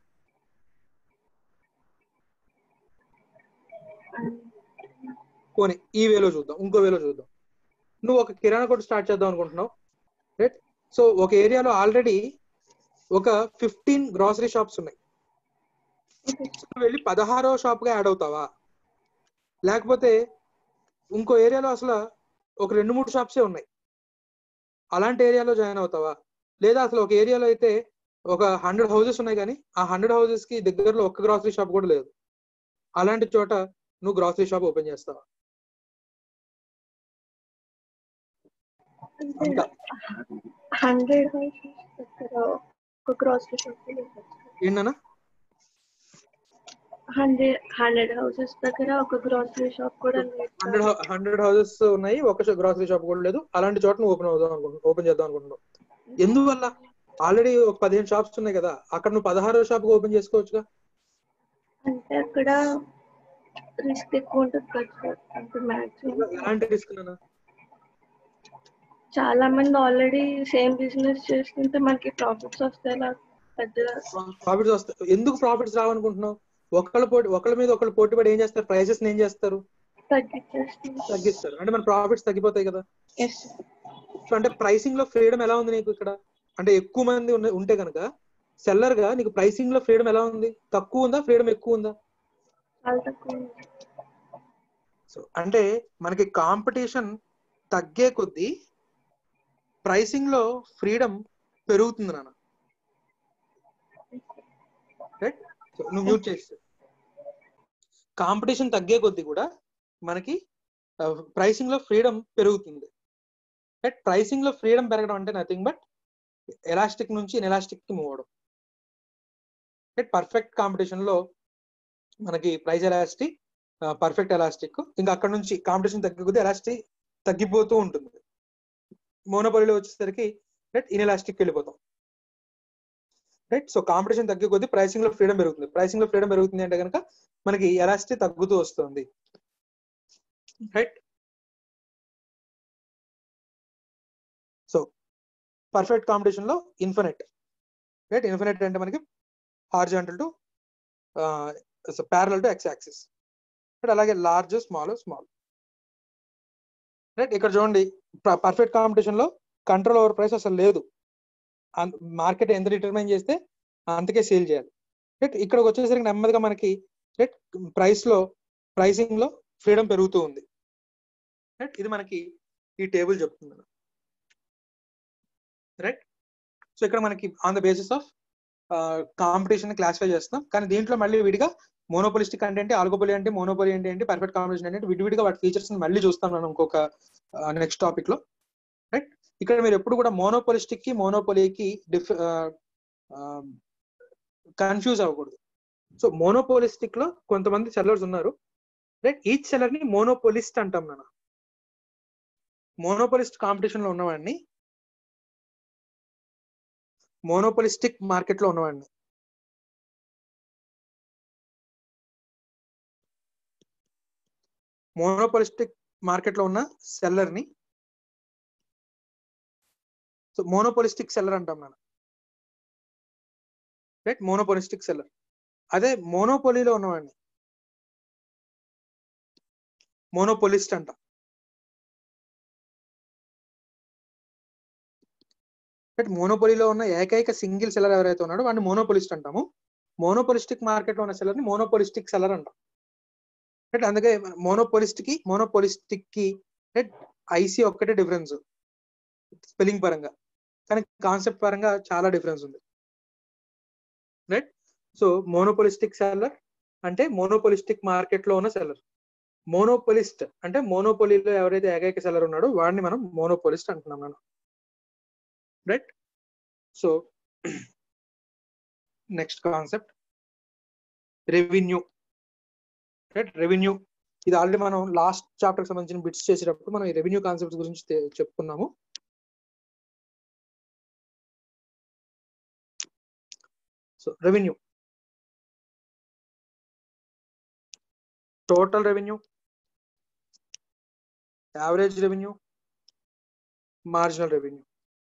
పోనీ ఈ వేలో చూద్దాం ఇంకో వేలో చూద్దాం నువ్వు ఒక కిరాణా కొట్టు స్టార్ట్ చేద్దాం అనుకుంటున్నావు రైట్ సో ఒక ఏరియాలో ఆల్రెడీ ఒక ఫిఫ్టీన్ గ్రాసరీ షాప్స్ ఉన్నాయి నువ్వు వెళ్ళి పదహారో షాప్ గా యాడ్ అవుతావా లేకపోతే ఇంకో ఏరియాలో అసలు ఒక రెండు మూడు షాప్సే ఉన్నాయి అలాంటి ఏరియాలో జాయిన్ అవుతావా లేదా అసలు ఒక ఏరియాలో అయితే ఒక హండ్రెడ్ హౌసెస్ ఉన్నాయి కానీ ఆ హండ్రెడ్ హౌసెస్ కి దగ్గరలో ఒక్క గ్రాసరీ షాప్ కూడా లేదు అలాంటి చోట నువ్వు గ్రాసరీ షాప్ ఓపెన్ చేస్తావా అంటే హండ్రెడ్ హౌసెస్ దగ్గర ఒక గ్రాసరీ షాప్ ఏంటన్నా హండ్రెడ్ హండ్రెడ్ హౌసెస్ దగ్గర ఒక గ్రాసరీ షాప్ కూడా లేదు హండ్రెడ్ హండ్రెడ్ హౌసెస్ ఉన్నాయి ఒక గ్రాసరీ షాప్ కూడా లేదు అలాంటి చోట నువ్వు ఓపెన్ అవుదాం అనుకుంటున్నావు ఓపెన్ చేద్దాం అనుకుంటున్నావు ఎందువల్ల ఆల్రెడీ ఒక పదిహేను షాప్స్ ఉన్నాయి కదా అక్కడ నువ్వు పదహారో షాప్ ఓపెన్ చేసుకోవచ్చుగా అంటే అక్కడ రిస్క్ ఎక్కువ ఉంటుంది కదా సార్ అంటే మ్యాక్సిమం ఎలాంటి రిస్క్ నాన్న చాలా మంది ఆల్రెడీ సేమ్ బిజినెస్ చేస్తుంటే మనకి ప్రాఫిట్స్ వస్తాయి అలా పెద్దగా ప్రాఫిట్స్ వస్తాయి ఎందుకు ప్రాఫిట్స్ రావనుకుంటున్నావు ఒకళ్ళ పోటీ ఒకళ్ళ మీద ఒకళ్ళు పోటీ పడి ఏం చేస్తారు ప్రైసెస్ ఏం చేస్తారు తగ్గించేస్తుంది తగ్గిస్తారు అంటే మన ప్రాఫిట్స్ తగ్గిపోతాయి కదా ఎస్ సో అంటే ప్రైసింగ్ లో ఫ్రీడమ్ ఎలా ఉంది నీకు ఇక్కడ అంటే ఎక్కువ మంది ఉన్న- ఉంటే కనుక సెల్లర్ గా నీకు ప్రైసింగ్ లో ఫ్రీడమ్ ఎలా ఉంది తక్కువ ఉందా ఫ్రీడమ్ ఎక్కువ ఉందా చాలా తక్కువ ఉంది. సో అంటే మనకి కాంపిటీషన్ తగ్గే కొద్దీ ప్రైసింగ్ లో ఫ్రీడమ్ పెరుగుతుంది నాన్న రైట్ సో నువ్వు మ్యూట్ చేస్తే కాంపిటీషన్ తగ్గే కొద్దీ కూడా మనకి ప్రైసింగ్ లో ఫ్రీడమ్ పెరుగుతుంది రైట్ ప్రైసింగ్ లో ఫ్రీడమ్ పెరగడం అంటే నథింగ్ బట్ ఎలాస్టిక్ నుంచి ఎలాస్టిక్ కి మూవ్ అవడం రైట్ పర్ఫెక్ట్ కాంపిటీషన్ లో మనకి ప్రైస్ ఎలాస్టిక్ పర్ఫెక్ట్ ఎలాస్టిక్ ఇంకా అక్కడ నుంచి కాంపిటీషన్ తగ్గే కొద్దీ ఎలాస్టిక్ తగ్గిపోతూ ఉంటుంది మోనోపలిలో వచ్చేసరికి రైట్ ఇన్ఎలాస్టిక్ వెళ్ళిపోతాం రైట్ సో కాంపిటీషన్ తగ్గే కొద్దీ ప్రైసింగ్ లో ఫ్రీడమ్ పెరుగుతుంది ప్రైసింగ్ లో ఫ్రీడమ్ పెరుగుతుంది అంటే కనుక మనకి ఎలాస్టిక్ తగ్గుతూ వస్తుంది రైట్ పర్ఫెక్ట్ కాంపిటీషన్ లో ఇన్ఫినిట్ రైట్ ఇన్ఫినిట్ అంటే మనకి horizontal to parallel to X axis right అలాగే లార్జ్ స్మాల్ స్మాల్ రైట్ ఇక్కడ చూడండి పర్ఫెక్ట్ కాంపిటీషన్ లో కంట్రోల్ ఓవర్ ప్రైస్ అసలు లేదు మార్కెట్ ఎంత డిటర్మైన్ చేస్తే అంతకే సేల్ చేయాలి రైట్ ఇక్కడికి వచ్చేసరికి నెమ్మదిగా మనకి రైట్ ప్రైస్ లో ప్రైసింగ్ లో ఫ్రీడమ్ పెరుగుతూ ఉంది రైట్ ఇది మనకి ఈ టేబుల్ చెప్తుంది రైట్ సో ఇక్కడ మనకి on the basis of competition classify చేస్తాం కానీ దీంట్లో మళ్ళీ విడిగా మోనోపోలిస్టిక్ అంటే ఏంటి ఆల్గోపోలి అంటే మోనోపోలి అంటే ఏంటి పర్ఫెక్ట్ కాంపిటీషన్ అంటే విడివిడిగా వాటి ఫీచర్స్ మళ్ళీ చూస్తాం మనం ఇంకొక నెక్స్ట్ టాపిక్ లో రైట్ ఇక్కడ మీరు ఎప్పుడు కూడా మోనోపోలిస్టిక్ కి మోనోపోలీకి డిఫ్ కన్ఫ్యూజ్ అవ్వకూడదు సో మోనోపోలిస్టిక్ లో కొంతమంది సెల్లర్స్ ఉన్నారు రైట్ ఈచ్ సెల్లర్ ని మోనోపోలిస్ట్ అంటాం నాన్న మోనోపోలిస్ట్ కాంపిటీషన్ లో ఉన్నవాడిని మోనోపోలిస్టిక్ మార్కెట్ లో ఉన్నవాడిని మోనోపోలిస్టిక్ మార్కెట్ లో ఉన్న సెల్లర్ ని సో మోనోపోలిస్టిక్ సెల్లర్ అంటాం మనం రైట్ మోనోపోలిస్టిక్ సెల్లర్ అదే మోనోపోలీలో ఉన్నవాడిని మోనోపోలిస్ట్ అంటాం రైట్ మోనోపోలీలో ఉన్న ఏకైక సింగిల్ సెల్లర్ ఎవరైతే ఉన్నాడో వాడిని మోనోపోలిస్ట్ అంటాము మోనోపోలిస్టిక్ మార్కెట్ లో ఉన్న సెల్లర్ ని మోనోపోలిస్టిక్ సెల్లర్ అంటాం రైట్ అందుకే మోనోపోలిస్ట్ కి మోనోపోలిస్టిక్ కి రైట్ ఐసీ ఒక్కటే డిఫరెన్స్ స్పెల్లింగ్ పరంగా కానీ కాన్సెప్ట్ పరంగా చాలా డిఫరెన్స్ ఉంది రైట్ సో మోనోపోలిస్టిక్ సెల్లర్ అంటే మోనోపోలిస్టిక్ మార్కెట్ లో ఉన్న సెల్లర్ మోనోపోలిస్ట్ అంటే మోనోపోలీలో ఎవరైతే ఏకైక సెల్లర్ ఉన్నాడో వాడిని మనం మోనోపోలిస్ట్ అంటున్నాం మనం right so next concept revenue right revenue ఇది ఆల్రెడీ మనం లాస్ట్ చాప్టర్ సంబంధించిన బిట్స్ చేసేటప్పుడు మనం ఈ రెవెన్యూ కాన్సెప్ట్ గురించి చెప్పుకున్నాము so revenue total revenue average revenue marginal revenue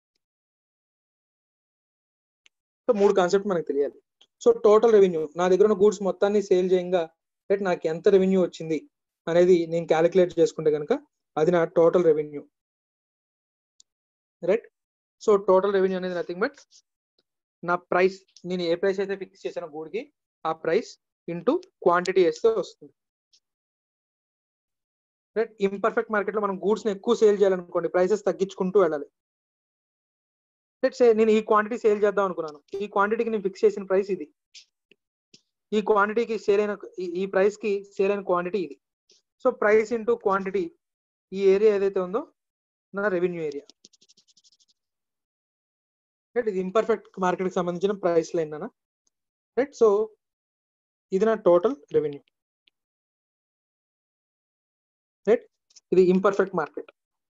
so మూడు కాన్సెప్ట్ మనకు తెలియాలి సో టోటల్ రెవెన్యూ నా దగ్గర ఉన్న గూడ్స్ మొత్తాన్ని సేల్ చేయంగా రైట్ నాకు ఎంత రెవెన్యూ వచ్చింది అనేది నేను క్యాలిక్యులేట్ చేసుకుంటే కనుక అది నా total revenue right so total revenue అనేది నథింగ్ బట్ నా ప్రైస్ నేను ఏ ప్రైస్ అయితే ఫిక్స్ చేశానో గూడ్కి ఆ ప్రైస్ ఇంటూ క్వాంటిటీ వేస్తే వస్తుంది రైట్ ఇంపర్ఫెక్ట్ మార్కెట్ లో మనం గూడ్స్ ని ఎక్కువ సేల్ చేయాలనుకోండి ప్రైసెస్ తగ్గించుకుంటూ వెళ్ళాలి లెట్ సే నేను ఈ క్వాంటిటీ సేల్ చేద్దాం అనుకున్నాను ఈ క్వాంటిటీకి నేను ఫిక్స్ చేసిన ప్రైస్ ఇది ఈ క్వాంటిటీకి సేల్ అయిన ఈ ప్రైస్ కి సేల్ అయిన క్వాంటిటీ ఇది సో ప్రైస్ ఇంటూ క్వాంటిటీ ఈ ఏరియా ఏదైతే ఉందో నా రెవెన్యూ ఏరియా రైట్ ఇది ఇంపర్ఫెక్ట్ మార్కెట్ కి సంబంధించిన ప్రైస్ లైన్ అన్న రైట్ సో ఇది నా టోటల్ రెవెన్యూ రైట్ ఇది ఇంపర్ఫెక్ట్ మార్కెట్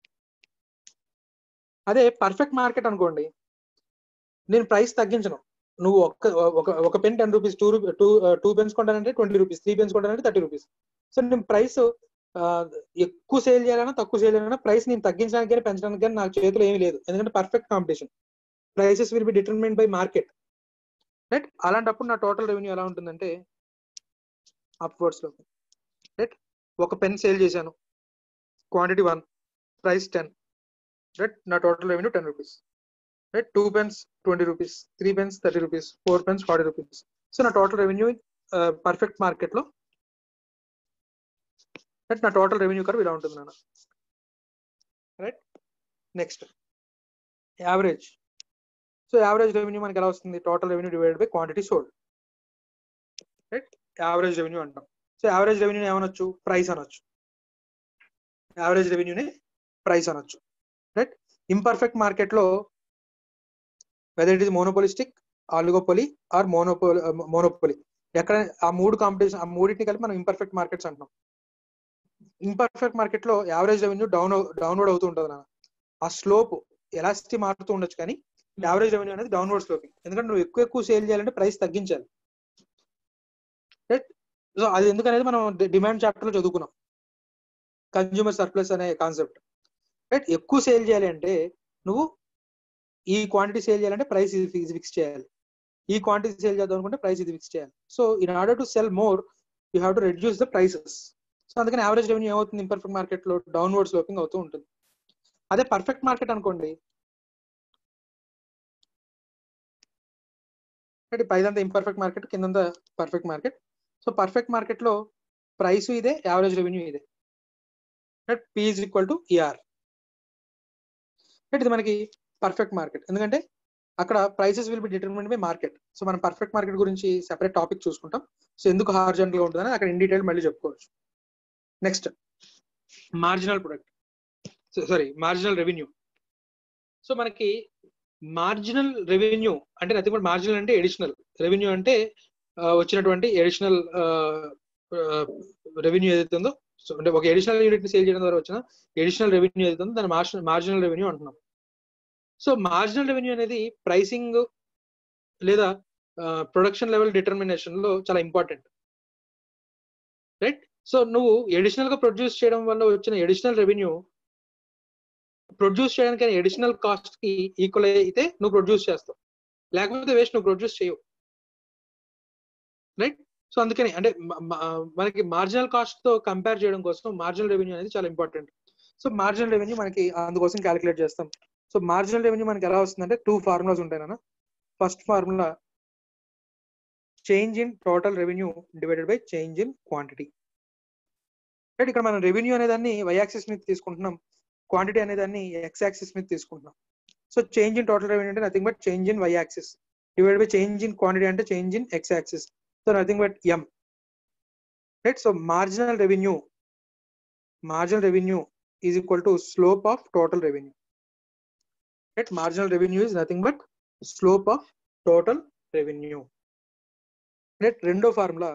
అదే పర్ఫెక్ట్ మార్కెట్ అనుకోండి నేను ప్రైస్ తగ్గించను నువ్వు ఒక్క ఒక ఒక pen ten rupees two two two pens కొంటానంటే ట్వంటీ రూపీస్ త్రీ పెన్స్ కొంటానంటే థర్టీ రూపీస్ సో నేను ప్రైస్ ఎక్కువ సేల్ చేయాలన్నా తక్కువ సేల్ చేయాలన్నా ప్రైస్ నేను తగ్గించడానికి కానీ పెంచడానికి కానీ నాకు చేతిలో ఏమీ లేదు ఎందుకంటే perfect competition prices will be determine by market right అలాంటప్పుడు నా టోటల్ రెవెన్యూ ఎలా ఉంటుందంటే అప్వర్డ్స్ లో రైట్ ఒక పెన్ సేల్ చేశాను quantity one price ten right నా total revenue ten rupees right two pens twenty rupees three pens thirty rupees four pens forty rupees so నా total revenue perfect market లో right నా total revenue curve ఇలా ఉంటుంది నాన్న right next average so average revenue మనకి ఎలా వస్తుంది total revenue divided by quantity sold right average revenue అంటాం సో యావరేజ్ రెవెన్యూ ఏమనొచ్చు ప్రైస్ అనొచ్చు యావరేజ్ రెవెన్యూని ప్రైస్ అనొచ్చు రైట్ ఇంపర్ఫెక్ట్ మార్కెట్ లో whether it is monopolistic oligopoly or monopoly monopoly ఎక్కడ ఆ మూడు కాంపిటీషన్ ఆ మూడింటిని కలిపి మనం ఇంపర్ఫెక్ట్ మార్కెట్స్ అంటున్నాం ఇంపర్ఫెక్ట్ మార్కెట్ లో యావరేజ్ రెవెన్యూ డౌన్ డౌన్వర్డ్ అవుతూ ఉంటుంది నాన్న ఆ స్లోప్ ఎలాసిటీ మారుతూ ఉండొచ్చు కానీ యావరేజ్ రెవెన్యూ అనేది డౌన్వర్డ్ స్లోపింగ్ ఎందుకంటే నువ్వు ఎక్కువ ఎక్కువ సేల్ చేయాలంటే ప్రైస్ తగ్గించాలి రైట్ సో అది ఎందుకనేది మనం డిమాండ్ చాప్టర్ లో చదువుకున్నాం కన్జ్యూమర్ సర్ప్లస్ అనే కాన్సెప్ట్ రైట్ ఎక్కువ సేల్ చేయాలి అంటే నువ్వు ఈ క్వాంటిటీ సేల్ చేయాలంటే ప్రైస్ ఇది ఫిక్స్ చేయాలి ఈ క్వాంటిటీ సేల్ చేద్దాం అనుకుంటే ప్రైస్ ఇది ఫిక్స్ చేయాలి so in order to sell more you have to reduce the prices so అందుకని యావరేజ్ రెవెన్యూ ఏమవుతుంది ఇంపర్ఫెక్ట్ మార్కెట్ లో డౌన్వర్డ్ స్లోపింగ్ అవుతూ ఉంటుంది అదే పర్ఫెక్ట్ మార్కెట్ అనుకోండి అంటే పైదంతా ఇంపర్ఫెక్ట్ మార్కెట్ కిందంతా perfect market so perfect market లో ప్రైస్ ఇదే యావరేజ్ రెవెన్యూ ఇదే P is equal to AR ఇది మనకి పర్ఫెక్ట్ మార్కెట్ ఎందుకంటే అక్కడ prices will be determine by market so మనం పర్ఫెక్ట్ మార్కెట్ గురించి సెపరేట్ టాపిక్ చూసుకుంటాం సో ఎందుకు హార్జెంట్ గా ఉంటుందని అక్కడ ఇన్ డీటెయిల్ మళ్ళీ చెప్పుకోవచ్చు next marginal product sorry marginal revenue so మనకి మార్జినల్ రెవెన్యూ అంటే నథింగ్ బట్ మార్జినల్ అంటే ఎడిషనల్ రెవెన్యూ అంటే వచ్చినటువంటి ఎడిషనల్ రెవెన్యూ ఏదైతే ఉందో సో అంటే ఒక ఎడిషనల్ యూనిట్ ని సేల్ చేయడం ద్వారా వచ్చిన ఎడిషనల్ రెవెన్యూ ఏదైతే ఉందో దాన్ని మార్జినల్ మార్జినల్ రెవెన్యూ అంటున్నాం సో మార్జినల్ రెవెన్యూ అనేది ప్రైసింగ్ లేదా ప్రొడక్షన్ లెవెల్ డిటర్మినేషన్ లో చాలా ఇంపార్టెంట్ రైట్ సో నువ్వు ఎడిషనల్ గా ప్రొడ్యూస్ చేయడం వల్ల వచ్చిన ఎడిషనల్ రెవెన్యూ ప్రొడ్యూస్ చేయడానికి ఎడిషనల్ కాస్ట్ కి ఈక్వల్ అయితే నువ్వు ప్రొడ్యూస్ చేస్తావు లేకపోతే వేస్ట్ నువ్వు ప్రొడ్యూస్ చేయవు రైట్ సో అందుకని అంటే మనకి మార్జినల్ కాస్ట్ తో కంపేర్ చేయడం కోసం మార్జినల్ రెవెన్యూ అనేది చాలా ఇంపార్టెంట్ సో మార్జినల్ రెవెన్యూ మనకి అందుకోసం క్యాలిక్యులేట్ చేస్తాం సో మార్జినల్ రెవెన్యూ మనకి ఎలా వస్తుందంటే టూ ఫార్ములాస్ ఉంటాయి నాన్న first formula change in total revenue divided by change in quantity right ఇక్కడ మనం రెవెన్యూ అనేదాన్ని వై యాక్సిస్ మీద తీసుకుంటున్నాం క్వాంటిటీ అనేదాన్ని ఎక్స్ యాక్సిస్ మీద తీసుకుంటున్నాం so change in total revenue అంటే nothing but change in Y axis divide by change in quantity అంటే change in X axis so nothing but M right so marginal revenue marginal revenue is equal to slope of total revenue right marginal revenue is nothing but slope of total revenue right రెండో formula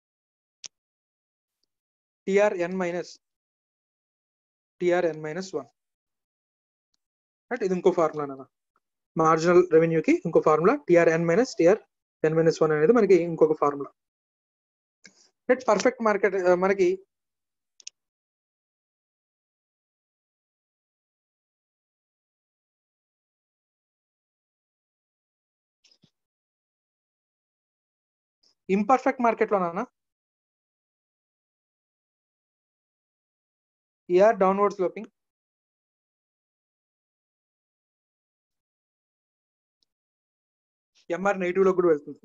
TRN minus TRN minus one right ఇది ఇంకో formula నాన్న marginal రెవెన్యూకి ఇంకో formula TRN minus TR N minus one అనేది మనకి ఇంకొక formula right perfect market మనకి ఇంపర్ఫెక్ట్ మార్కెట్ లో నాన్న AR downward sloping MR negative లో కూడా వెళ్తుంది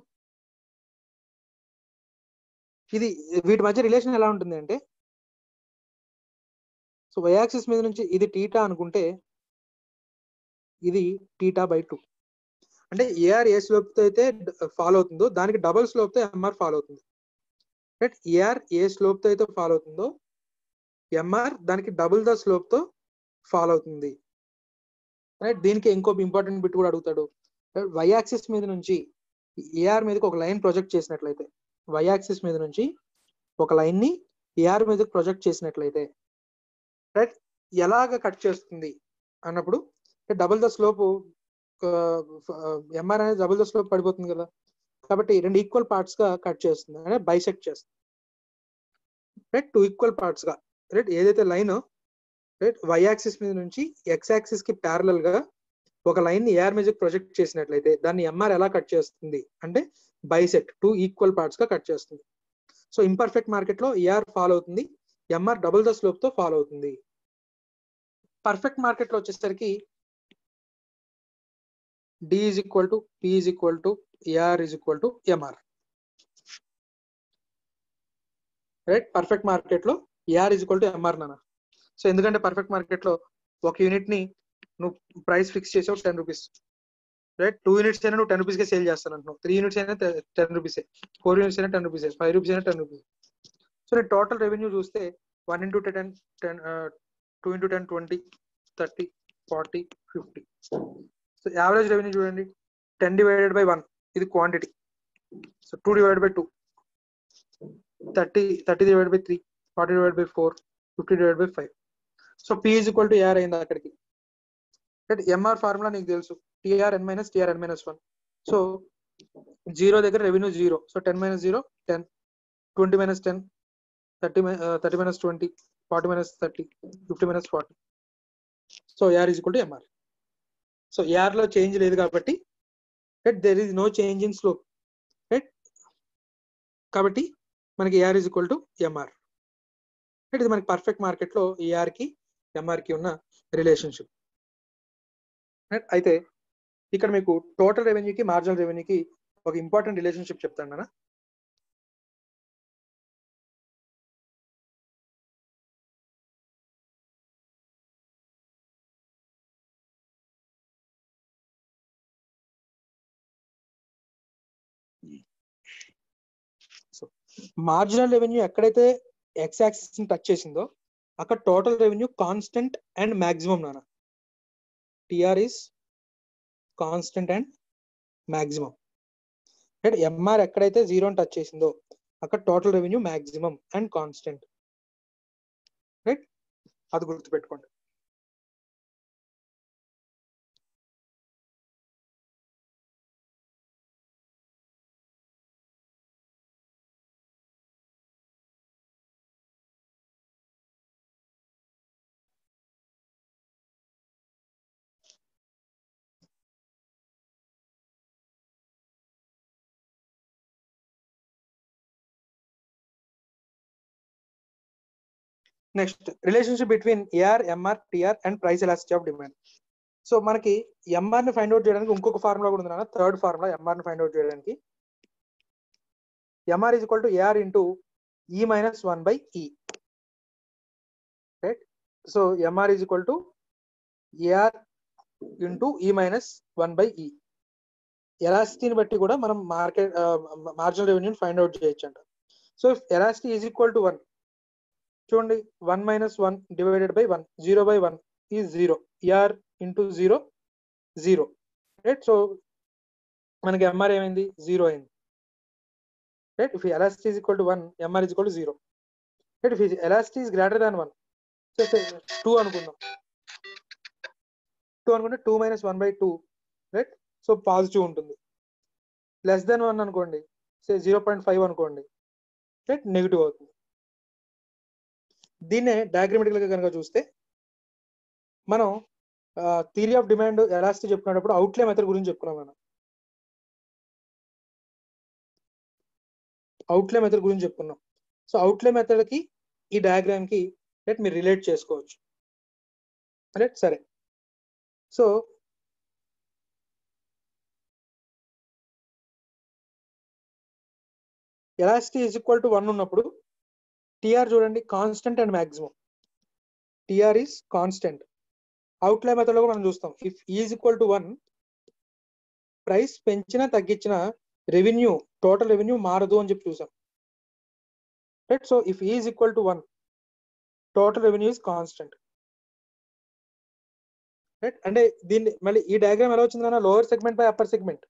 ఇది వీటి మధ్య రిలేషన్ ఎలా ఉంటుంది అంటే సో వయాక్సిస్ మీద నుంచి ఇది టీటా అనుకుంటే ఇది టీటా బై టూ అంటే ఏఆర్ ఏ స్లోప్ తో అయితే ఫాలో అవుతుందో దానికి డబుల్ స్లోప్ తో ఎంఆర్ ఫాలో అవుతుంది రైట్ ఏఆర్ ఏ స్లోప్ తో అయితే ఫాలో అవుతుందో ఎంఆర్ దానికి డబుల్ ద స్లోప్ తో ఫాలో అవుతుంది రైట్ దీనికి ఇంకో ఇంపార్టెంట్ బిట్ కూడా అడుగుతాడు వై యాక్సిస్ మీద నుంచి ఏఆర్ మీదకి ఒక లైన్ ప్రొజెక్ట్ చేసినట్లయితే వై యాక్సిస్ మీద నుంచి ఒక లైన్ ని ఏఆర్ మీదకి ప్రొజెక్ట్ చేసినట్లయితే రైట్ ఎలాగ కట్ చేస్తుంది అన్నప్పుడు డబుల్ ద స్లోప్ ఎంఆర్ అనేది డబుల్ ద స్లోప్ పడిపోతుంది కదా కాబట్టి రెండు ఈక్వల్ పార్ట్స్ గా కట్ చేస్తుంది అంటే బైసెక్ట్ చేస్తుంది రైట్ టూ ఈక్వల్ పార్ట్స్ గా రైట్ ఏదైతే లైన్ రైట్ వై యాక్సిస్ మీద నుంచి ఎక్స్ యాక్సిస్ కి ప్యారలల్ గా ఒక లైన్ ని ఏఆర్ మీద ప్రొజెక్ట్ చేసినట్లయితే దాన్ని ఎంఆర్ ఎలా కట్ చేస్తుంది అంటే బైసెక్ట్ టూ ఈక్వల్ పార్ట్స్ గా కట్ చేస్తుంది సో ఇంపర్ఫెక్ట్ మార్కెట్ లో ఏఆర్ ఫాలో అవుతుంది ఎంఆర్ డబుల్ ద స్లోప్ తో ఫాలో అవుతుంది పర్ఫెక్ట్ మార్కెట్ లో వచ్చేసరికి D is equal to P is equal to AR is equal to MR right perfect market లో AR is equal to MR నాన్న so ఎందుకంటే perfect market లో ఒక unit ని నువ్వు ప్రైస్ ఫిక్స్ చేసావు ten rupees right two units అయినా నువ్వు టెన్ రూపీస్ కే సేల్ చేస్తాను అంటున్నావు త్రీ యూనిట్స్ అయినా టెన్ రూపీస్ ఫోర్ యూనిట్స్ అయినా టెన్ రూపీస్ ఫైవ్ రూపీస్ అయినా టెన్ రూపీస్ సో నేను టోటల్ రెవెన్యూ చూస్తే one into ten ten two into ten twenty thirty forty fifty so average revenue చూడండి ten divided by one ఇది quantity so two divided by two thirty thirty divide by three forty divide by four fifty divide by five so P is equal to AR అయింది అక్కడికి right MR formula నీకు తెలుసు TR N minus TR N minus one so zero దగ్గర revenue zero so ten minus zero ten twenty minus ten thirty thirty minus twenty forty minus thirty fifty minus forty so AR is equal to MR so AR లో change లేదు కాబట్టి right there is no change in slope right కాబట్టి మనకి AR is equal to MR right ఇది మనకి perfect market లో AR కి MR కి ఉన్న రిలేషన్షిప్ రైట్ అయితే ఇక్కడ మీకు టోటల్ రెవెన్యూకి మార్జినల్ రెవెన్యూకి ఒక ఇంపార్టెంట్ రిలేషన్షిప్ చెప్తాను నాన్న సో మార్జినల్ రెవెన్యూ ఎక్కడైతే ఎక్స్ యాక్సిస్ ని టచ్ చేసిందో అక్కడ total revenue constant and maximum నాన్న TR is constant and maximum right MR ఎక్కడైతే జీరో టచ్ చేసిందో అక్కడ total revenue maximum and constant right అది గుర్తుపెట్టుకోండి next relationship between AR MR TR and price elasticity of demand so మనకి MR ని find out చేయడానికి ఇంకొక ఫార్ములా కూడా ఉంది థర్డ్ ఫార్ములా ఎంఆర్ ని ఫైండ్ అవుట్ చేయడానికి MR is equal to AR into E minus one by E right so MR is equal to AR into E minus one by E ఎలాసిటీని బట్టి కూడా మనం మార్కెట్ మార్జినల్ రెవెన్యూని find out చేయొచ్చు అంట so if elasticity is equal to one చూడండి one minus one divided by one zero by one E zero AR into zero zero right సో మనకి ఎంఆర్ ఏమైంది జీరో అయింది right if elasticity is equal to one MR is equal to zero right if elasticity is greater than one two అనుకుందాం two అనుకుంటే two minus one by two right so positive ఉంటుంది less than one అనుకోండి say zero point five అనుకోండి right negative అవుతుంది దీన్నే diagrammatical గా కనుక చూస్తే మనం థియరీ ఆఫ్ డిమాండ్ ఎలాస్టి చెప్పుకున్నప్పుడు అవుట్లే మెథడ్ గురించి చెప్పుకున్నాం మనం అవుట్లే మెథడ్ గురించి చెప్పుకున్నాం సో అవుట్లే మెథడ్ కి ఈ డయాగ్రామ్ కి రైట్ మీరు రిలేట్ చేసుకోవచ్చు రైట్ సరే so elasticity is equal to one ఉన్నప్పుడు టిఆర్ చూడండి constant and maximum TR is constant outlay method లో మనం చూస్తాం if is equal to one price పెంచినా తగ్గించిన రెవెన్యూ టోటల్ రెవెన్యూ మారదు అని చెప్పి చూసాం right so if is equal to one total revenue is constant right అంటే దీన్ని మళ్ళీ ఈ డయాగ్రామ్ ఎలా వచ్చిందన్న lower segment by upper segment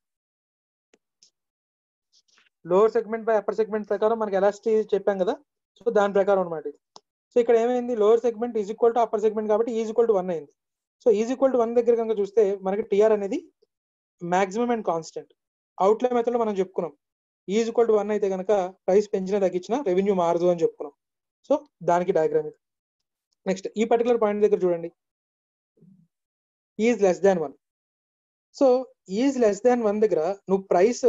lower segment by upper segment ప్రకారం మనకి ఎలాస్టీ చెప్పాం కదా సో దాని ప్రకారం అనమాట ఇది సో ఇక్కడ ఏమైంది lower segment is equal to upper segment కాబట్టి ఈజ్ ఈక్వల్ టు వన్ అయింది so is equal to one దగ్గర కనుక చూస్తే మనకి టిఆర్ అనేది maximum and constant outlay method లో మనం చెప్పుకున్నాం ఈజ్ ఈక్వల్ టు వన్ అయితే కనుక ప్రైస్ పెంచినా తగ్గించినా రెవెన్యూ మారదు అని చెప్పుకున్నాం సో దానికి డయాగ్రామ్ ఇది నెక్స్ట్ ఈ పర్టికులర్ పాయింట్ దగ్గర చూడండి is less than one so is less than one దగ్గర నువ్వు ప్రైస్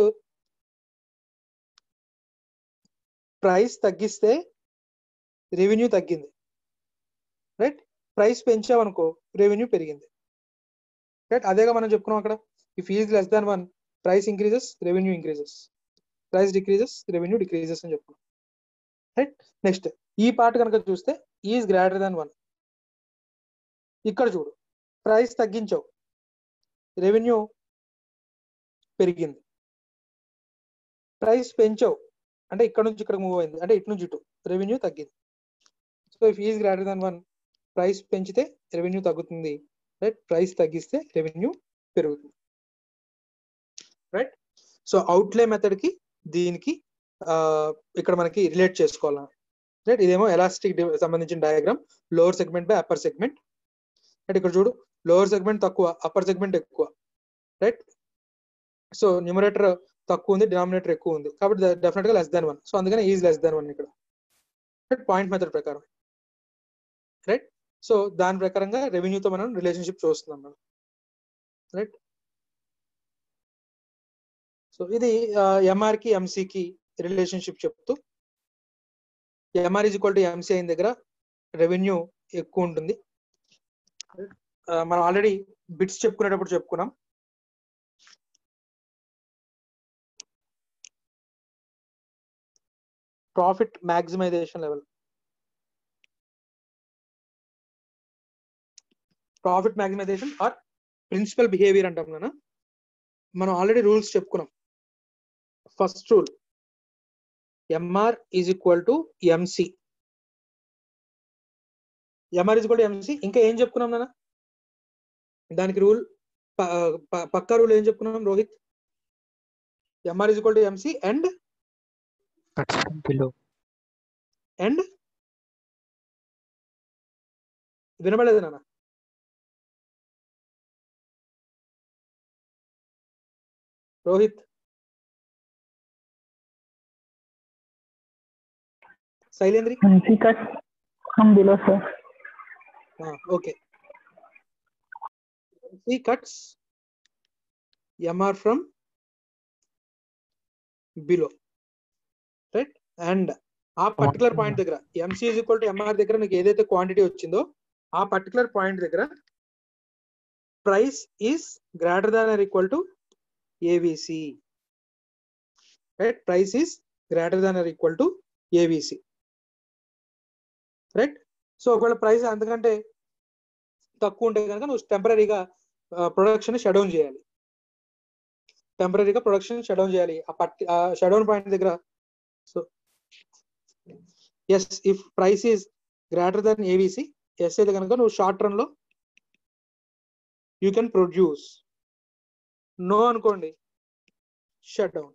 ప్రైస్ తగ్గిస్తే రెవెన్యూ తగ్గింది రైట్ ప్రైస్ పెంచామనుకో రెవెన్యూ పెరిగింది రైట్ అదేగా మనం చెప్పుకున్నాం అక్కడ if is less than one price increases revenue increases price decreases revenue decreases అని చెప్పుకున్నాం రైట్ నెక్స్ట్ ఈ పార్ట్ కనుక చూస్తే ఈజ్ గ్రేటర్ దాన్ వన్ ఇక్కడ చూడు ప్రైస్ తగ్గించావు రెవెన్యూ పెరిగింది ప్రైస్ పెంచావు అంటే ఇక్కడ నుంచి ఇక్కడ మూవ్ అయింది అంటే ఇటు నుంచి ఇటు రెవెన్యూ తగ్గింది so if is greater than one price పెంచితే రెవెన్యూ తగ్గుతుంది రైట్ ప్రైస్ తగ్గిస్తే రెవెన్యూ పెరుగుతుంది రైట్ సో అవుట్లే మెథడ్ కి దీనికి ఇక్కడ మనకి రిలేట్ చేసుకోవాలి రైట్ ఇదేమో ఎలాస్టిక్ సంబంధించిన diagram lower segment by upper segment right ఇక్కడ చూడు లోవర్ సెగ్మెంట్ తక్కువ అప్పర్ సెగ్మెంట్ ఎక్కువ రైట్ సో న్యూమరేటర్ తక్కువ ఉంది డినామినేటర్ ఎక్కువ ఉంది కాబట్టి డెఫినెట్ గా లెస్ దాన్ వన్ సో అందుకని ఈజ్ లెస్ దాన్ వన్ ఇక్కడ రైట్ పాయింట్ మెథడ్ ప్రకారం రైట్ సో దాని ప్రకారంగా రెవెన్యూతో మనం రిలేషన్షిప్ చూస్తున్నాం మనం రైట్ సో ఇది ఎంఆర్ కి ఎంసీ కి రిలేషన్షిప్ చెప్తూ MR is equal to MC అయిన దగ్గర రెవెన్యూ ఎక్కువ ఉంటుంది ఆ, మనం ఆల్రెడీ బిట్స్ చెప్పుకునేటప్పుడు చెప్పుకున్నాం profit maximization level profit maximization or principle behaviour అంటాం కదా మనం ఆల్రెడీ రూల్స్ చెప్పుకున్నాం first rule MR is equal to MC MR is equal to MC ఇంకా ఏం చెప్పుకున్నాం నాన్న దానికి రూల్ పక్కా రూల్ ఏం చెప్పుకున్నాం Rohit MR is equal to MC and cuts from below. And వినబడలేదు నాన్న Rohit Shailendri MC cut from below, sir. Okay C cuts MR from below right and ఆ పర్టికులర్ పాయింట్ దగ్గర MC is equal to MR దగ్గర నీకు ఏదైతే quantity వచ్చిందో ఆ particular point దగ్గర price is greater than or equal to AVC right price is greater than or equal to AVC right so ఒకవేళ price అంతకంటే తక్కువ ఉంటే కనుక నువ్వు టెంపరీగా ప్రొడక్షన్ షట్ డౌన్ చేయాలి టెంపరీగా ప్రొడక్షన్ షట్ డౌన్ చేయాలి ఆ పట్టి ఆ షట్ డౌన్ పాయింట్ దగ్గర so yes if price is greater than AVC yes అయితే కనుక నువ్వు షార్ట్ రన్ లో యూ కెన్ ప్రొడ్యూస్ నో అనుకోండి షట్ డౌన్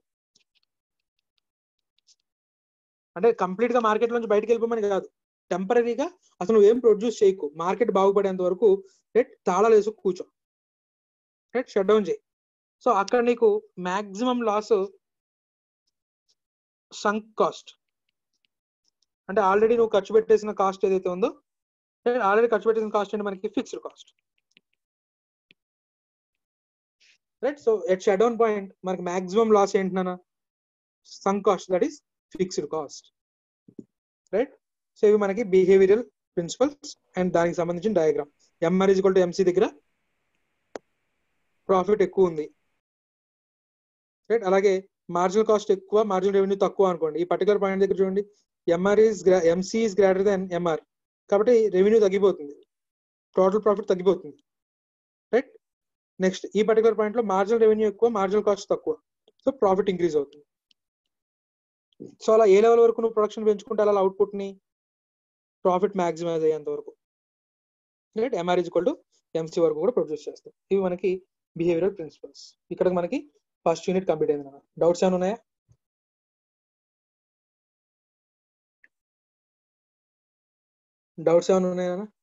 అంటే కంప్లీట్ గా మార్కెట్ నుంచి బయటకు వెళ్ళిపోమని కాదు టెంపరీగా అసలు నువ్వు ఏం ప్రొడ్యూస్ చేయకు మార్కెట్ బాగుపడేంత వరకు రైట్ తాళాలు వేసి కూర్చో రైట్ షట్ డౌన్ చేయి సో అక్కడ నీకు మాక్సిమం లాస్ సంక్ కాస్ట్ అంటే ఆల్రెడీ నువ్వు ఖర్చు పెట్టేసిన కాస్ట్ ఏదైతే ఉందో ఆల్రెడీ ఖర్చు పెట్టేసిన కాస్ట్ అంటే మనకి fixed cost right so at shut down point మనకి మాక్సిమం లాస్ ఏంటన్నా sunk cost that is fixed cost right so ఇవి మనకి బిహేవియరల్ ప్రిన్సిపల్స్ అండ్ దానికి సంబంధించిన diagram MR is to MC దగ్గర ప్రాఫిట్ ఎక్కువ ఉంది రైట్ అలాగే మార్జినల్ కాస్ట్ ఎక్కువ మార్జినల్ రెవెన్యూ తక్కువ అనుకోండి ఈ పర్టికులర్ పాయింట్ దగ్గర చూడండి MR is MC is greater than MR కాబట్టి రెవెన్యూ తగ్గిపోతుంది టోటల్ ప్రాఫిట్ తగ్గిపోతుంది రైట్ నెక్స్ట్ ఈ పర్టికులర్ పాయింట్ లో మార్జినల్ రెవెన్యూ ఎక్కువ మార్జినల్ కాస్ట్ తక్కువ సో ప్రాఫిట్ ఇంక్రీజ్ అవుతుంది సో అలా ఏ లెవెల్ వరకు నువ్వు ప్రొడక్షన్ పెంచుకుంటే అలా అవుట్పుట్ ని ప్రాఫిట్ మాక్సిమైజ్ అయ్యేంత వరకు right MR equal to MC వరకు కూడా ప్రొడ్యూస్ చేస్తాం ఇవి మనకి బిహేవియరల్ ప్రిన్సిపల్స్ ఇక్కడ మనకి ఫస్ట్ యూనిట్ కంప్లీట్ అయింది అన్న డౌట్స్ ఏమైనా ఉన్నాయా డౌట్స్ ఏమైనా ఉన్నాయా